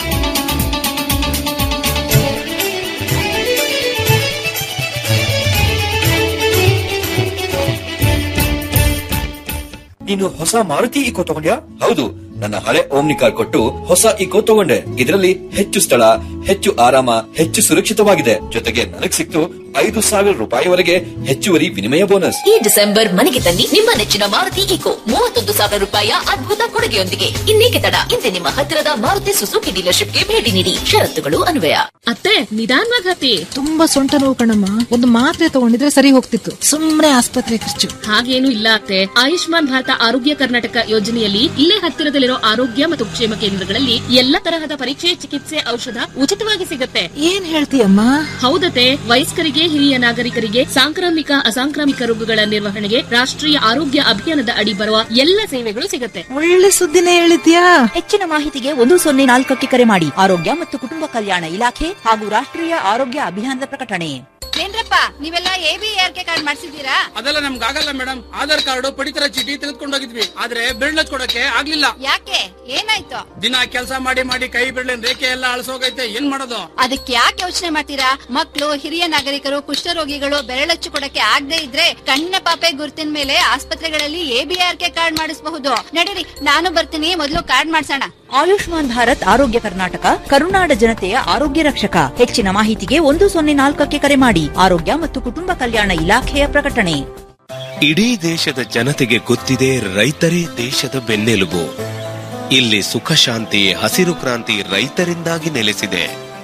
ನೀನು ಹೊಸ ಮಾರುತಿ ಇಕೋ ತಗೊಂಡ್ಯಾ ಹೌದು ನನ್ನ ಹಳೆ ಓಮ್ನಿ ಕಾರ್ ಕೊಟ್ಟು ಹೊಸ ಇಕೋ ತಗೊಂಡೆ ಇದರಲ್ಲಿ ಹೆಚ್ಚು ಸ್ಥಳ ಹೆಚ್ಚು ಆರಾಮ ಹೆಚ್ಚು ಸುರಕ್ಷಿತವಾಗಿದೆ ಜೊತೆಗೆ ನನಗ್ ಸಿಕ್ತು ಐದು ಸಾವಿರ ರೂಪಾಯಿವರೆಗೆ ಹೆಚ್ಚುವರಿ ವಿನಿಮಯ ಬೋನಸ್ ಈ ಡಿಸೆಂಬರ್ ಮನೆಗೆ ತನ್ನಿ ನಿಮ್ಮ ನೆಚ್ಚಿನ ಮಾರುತಿ ಇಕೋ ಮೂವತ್ತೊಂದು ಸಾವಿರ ರೂಪಾಯಿಯ ಅದ್ಭುತ ಕೊಡುಗೆಯೊಂದಿಗೆ ಇನ್ನೇಕೆ ತಡ ಇಂದೇ ನಿಮ್ಮ ಹತ್ತಿರದ ಮಾರುತಿ ಸುಜುಕಿ ಡೀಲರ್ಶಿಪ್ಗೆ ಭೇಟಿ ನೀಡಿ ಷರತ್ತುಗಳು ಅನ್ವಯ ಅತ್ತೆ ನಿಧಾನವಾಗಿ ಹತ್ತಿ ತುಂಬಾ ಸೊಂಟ ನೋವು ಕಣಮ್ಮ ಒಂದು ಮಾತ್ರೆ ತಗೊಂಡಿದ್ರೆ ಸರಿ ಹೋಗ್ತಿತ್ತು ಸುಮ್ನೆ ಆಸ್ಪತ್ರೆ ಖರ್ಚು ಹಾಗೇನು ಇಲ್ಲ ಅತ್ತೆ ಆಯುಷ್ಮಾನ್ ಭಾರತ ಆರೋಗ್ಯ ಕರ್ನಾಟಕ ಯೋಜನೆಯಲ್ಲಿ ಇಲ್ಲೇ ಹತ್ತಿರದಲ್ಲಿರೋ ಆರೋಗ್ಯ ಮತ್ತು ಕ್ಷೇಮ ಕೇಂದ್ರಗಳಲ್ಲಿ ಎಲ್ಲ ತರಹದ ಪರೀಕ್ಷೆ ಚಿಕಿತ್ಸೆ ಔಷಧ ಉಚಿತವಾಗಿ ಸಿಗುತ್ತೆ ಏನ್ ಹೇಳ್ತೀಯಮ್ಮ ಹೌದತೆ ವಯಸ್ಕರಿಗೆ ಹಿರಿಯ ನಾಗರಿಕರಿಗೆ ಸಾಂಕ್ರಾಮಿಕ ಅಸಾಂಕ್ರಾಮಿಕ ರೋಗಗಳ ನಿರ್ವಹಣೆಗೆ ರಾಷ್ಟ್ರೀಯ ಆರೋಗ್ಯ ಅಭಿಯಾನದ ಅಡಿ ಬರುವ ಎಲ್ಲ ಸೇವೆಗಳು ಸಿಗುತ್ತೆ ಒಳ್ಳೆ ಸುದ್ದಿನೇ ಹೇಳಿದ್ಯಾ ಹೆಚ್ಚಿನ ಮಾಹಿತಿಗೆ ಒಂದು ಸೊನ್ನೆ ನಾಲ್ಕಕ್ಕೆ ಕರೆ ಮಾಡಿ ಆರೋಗ್ಯ ಮತ್ತು ಕುಟುಂಬ ಕಲ್ಯಾಣ ಇಲಾಖೆ ಹಾಗೂ ರಾಷ್ಟ್ರೀಯ ಆರೋಗ್ಯ ಅಭಿಯಾನದ ಪ್ರಕಟಣೆ ಏನ್ರಪ್ಪ ನೀವೆಲ್ಲ A B R K card ಮಾಡ್ಸಿದ್ದೀರಾ ಅದೆಲ್ಲ ನಮ್ಗೆ ಆಗಲ್ಲ ಮೇಡಮ್ ಆಧಾರ್ ಕಾರ್ಡ್ ಪಡಿತರ ಚೀಟಿ ತೆಗೆದುಕೊಂಡೋಗಿದ್ವಿ ಆದ್ರೆ ಬಿರ್ಳ ಕೊಡಕ್ಕೆ ಆಗ್ಲಿಲ್ಲ ಯಾಕೆ ಏನಾಯ್ತು ದಿನ ಕೆಲಸ ಮಾಡಿ ಮಾಡಿ ಕೈ ಬಿಡ್ಲಿನ ರೇಖೆ ಎಲ್ಲ ಅಳಸೋಗೈತೆ ಏನ್ ಮಾಡೋದು ಅದಕ್ಕೆ ಯಾಕೆ ಯೋಚನೆ ಮಾಡ್ತೀರಾ ಮಕ್ಕಳು ಹಿರಿಯ ನಾಗರಿಕರು ಕುಷ್ಠರೋಗಿಗಳು ಬೆರಳಚ್ಚು ಕೊಡಕ್ಕೆ ಆಗದೆ ಇದ್ರೆ ಕಣ್ಣ ಪಾಪೆ ಗುರುತಿನ ಮೇಲೆ ಆಸ್ಪತ್ರೆಗಳಲ್ಲಿ A B R K card ಮಾಡಿಸಬಹುದು ನಡೀರಿ ನಾನು ಬರ್ತೀನಿ ಮೊದಲು ಕಾರ್ಡ್ ಮಾಡ್ಸೋಣ ಆಯುಷ್ಮಾನ್ ಭಾರತ್ ಆರೋಗ್ಯ ಕರ್ನಾಟಕ ಕರುನಾಡ ಜನತೆಯ ಆರೋಗ್ಯ ರಕ್ಷಕ ಹೆಚ್ಚಿನ ಮಾಹಿತಿಗೆ ಒಂದು ಸೊನ್ನೆ ನಾಲ್ಕಕ್ಕೆ ಕರೆ ಮಾಡಿ ಆರೋಗ್ಯ ಮತ್ತು ಕುಟುಂಬ ಕಲ್ಯಾಣ ಇಲಾಖೆಯ ಪ್ರಕಟಣೆ ಇಡೀ ದೇಶದ ಜನತೆಗೆ ಗೊತ್ತಿದೆ ರೈತರೇ ದೇಶದ ಬೆನ್ನೆಲುಬು ಇಲ್ಲಿ ಸುಖ ಶಾಂತಿ ಹಸಿರು ಕ್ರಾಂತಿ ರೈತರಿಂದಾಗಿ ನೆಲೆಸಿದೆ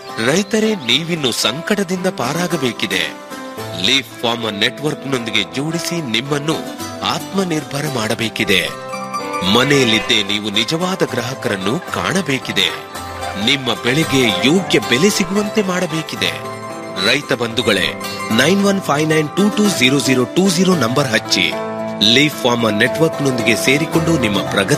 ರೈತರೇ ನೀವಿನ್ನು ಸಂಕಟದಿಂದ ಪಾರಾಗಬೇಕಿದೆ ಲೀಫ್ ಫಾರ್ಮರ್ ನೆಟ್ವರ್ಕ್ನೊಂದಿಗೆ ಜೋಡಿಸಿ ನಿಮ್ಮನ್ನು ಆತ್ಮನಿರ್ಭರ ಮಾಡಬೇಕಿದೆ ಮನೆಯಲ್ಲಿದ್ದೇ ನೀವು ನಿಜವಾದ ಗ್ರಾಹಕರನ್ನು ಕಾಣಬೇಕಿದೆ ನಿಮ್ಮ ಬೆಳೆಗೆ ಯೋಗ್ಯ ಬೆಲೆ ಸಿಗುವಂತೆ ಮಾಡಬೇಕಿದೆ ರೈತ ಬಂಧುಗಳೇ nine one five nine two two zero zero two zero number ಹಚ್ಚಿ ಲೀಫ್ ಫಾರ್ಮರ್ ನೆಟ್ವರ್ಕ್ನೊಂದಿಗೆ ಸೇರಿಕೊಂಡು ನಿಮ್ಮ ಪ್ರಗತಿ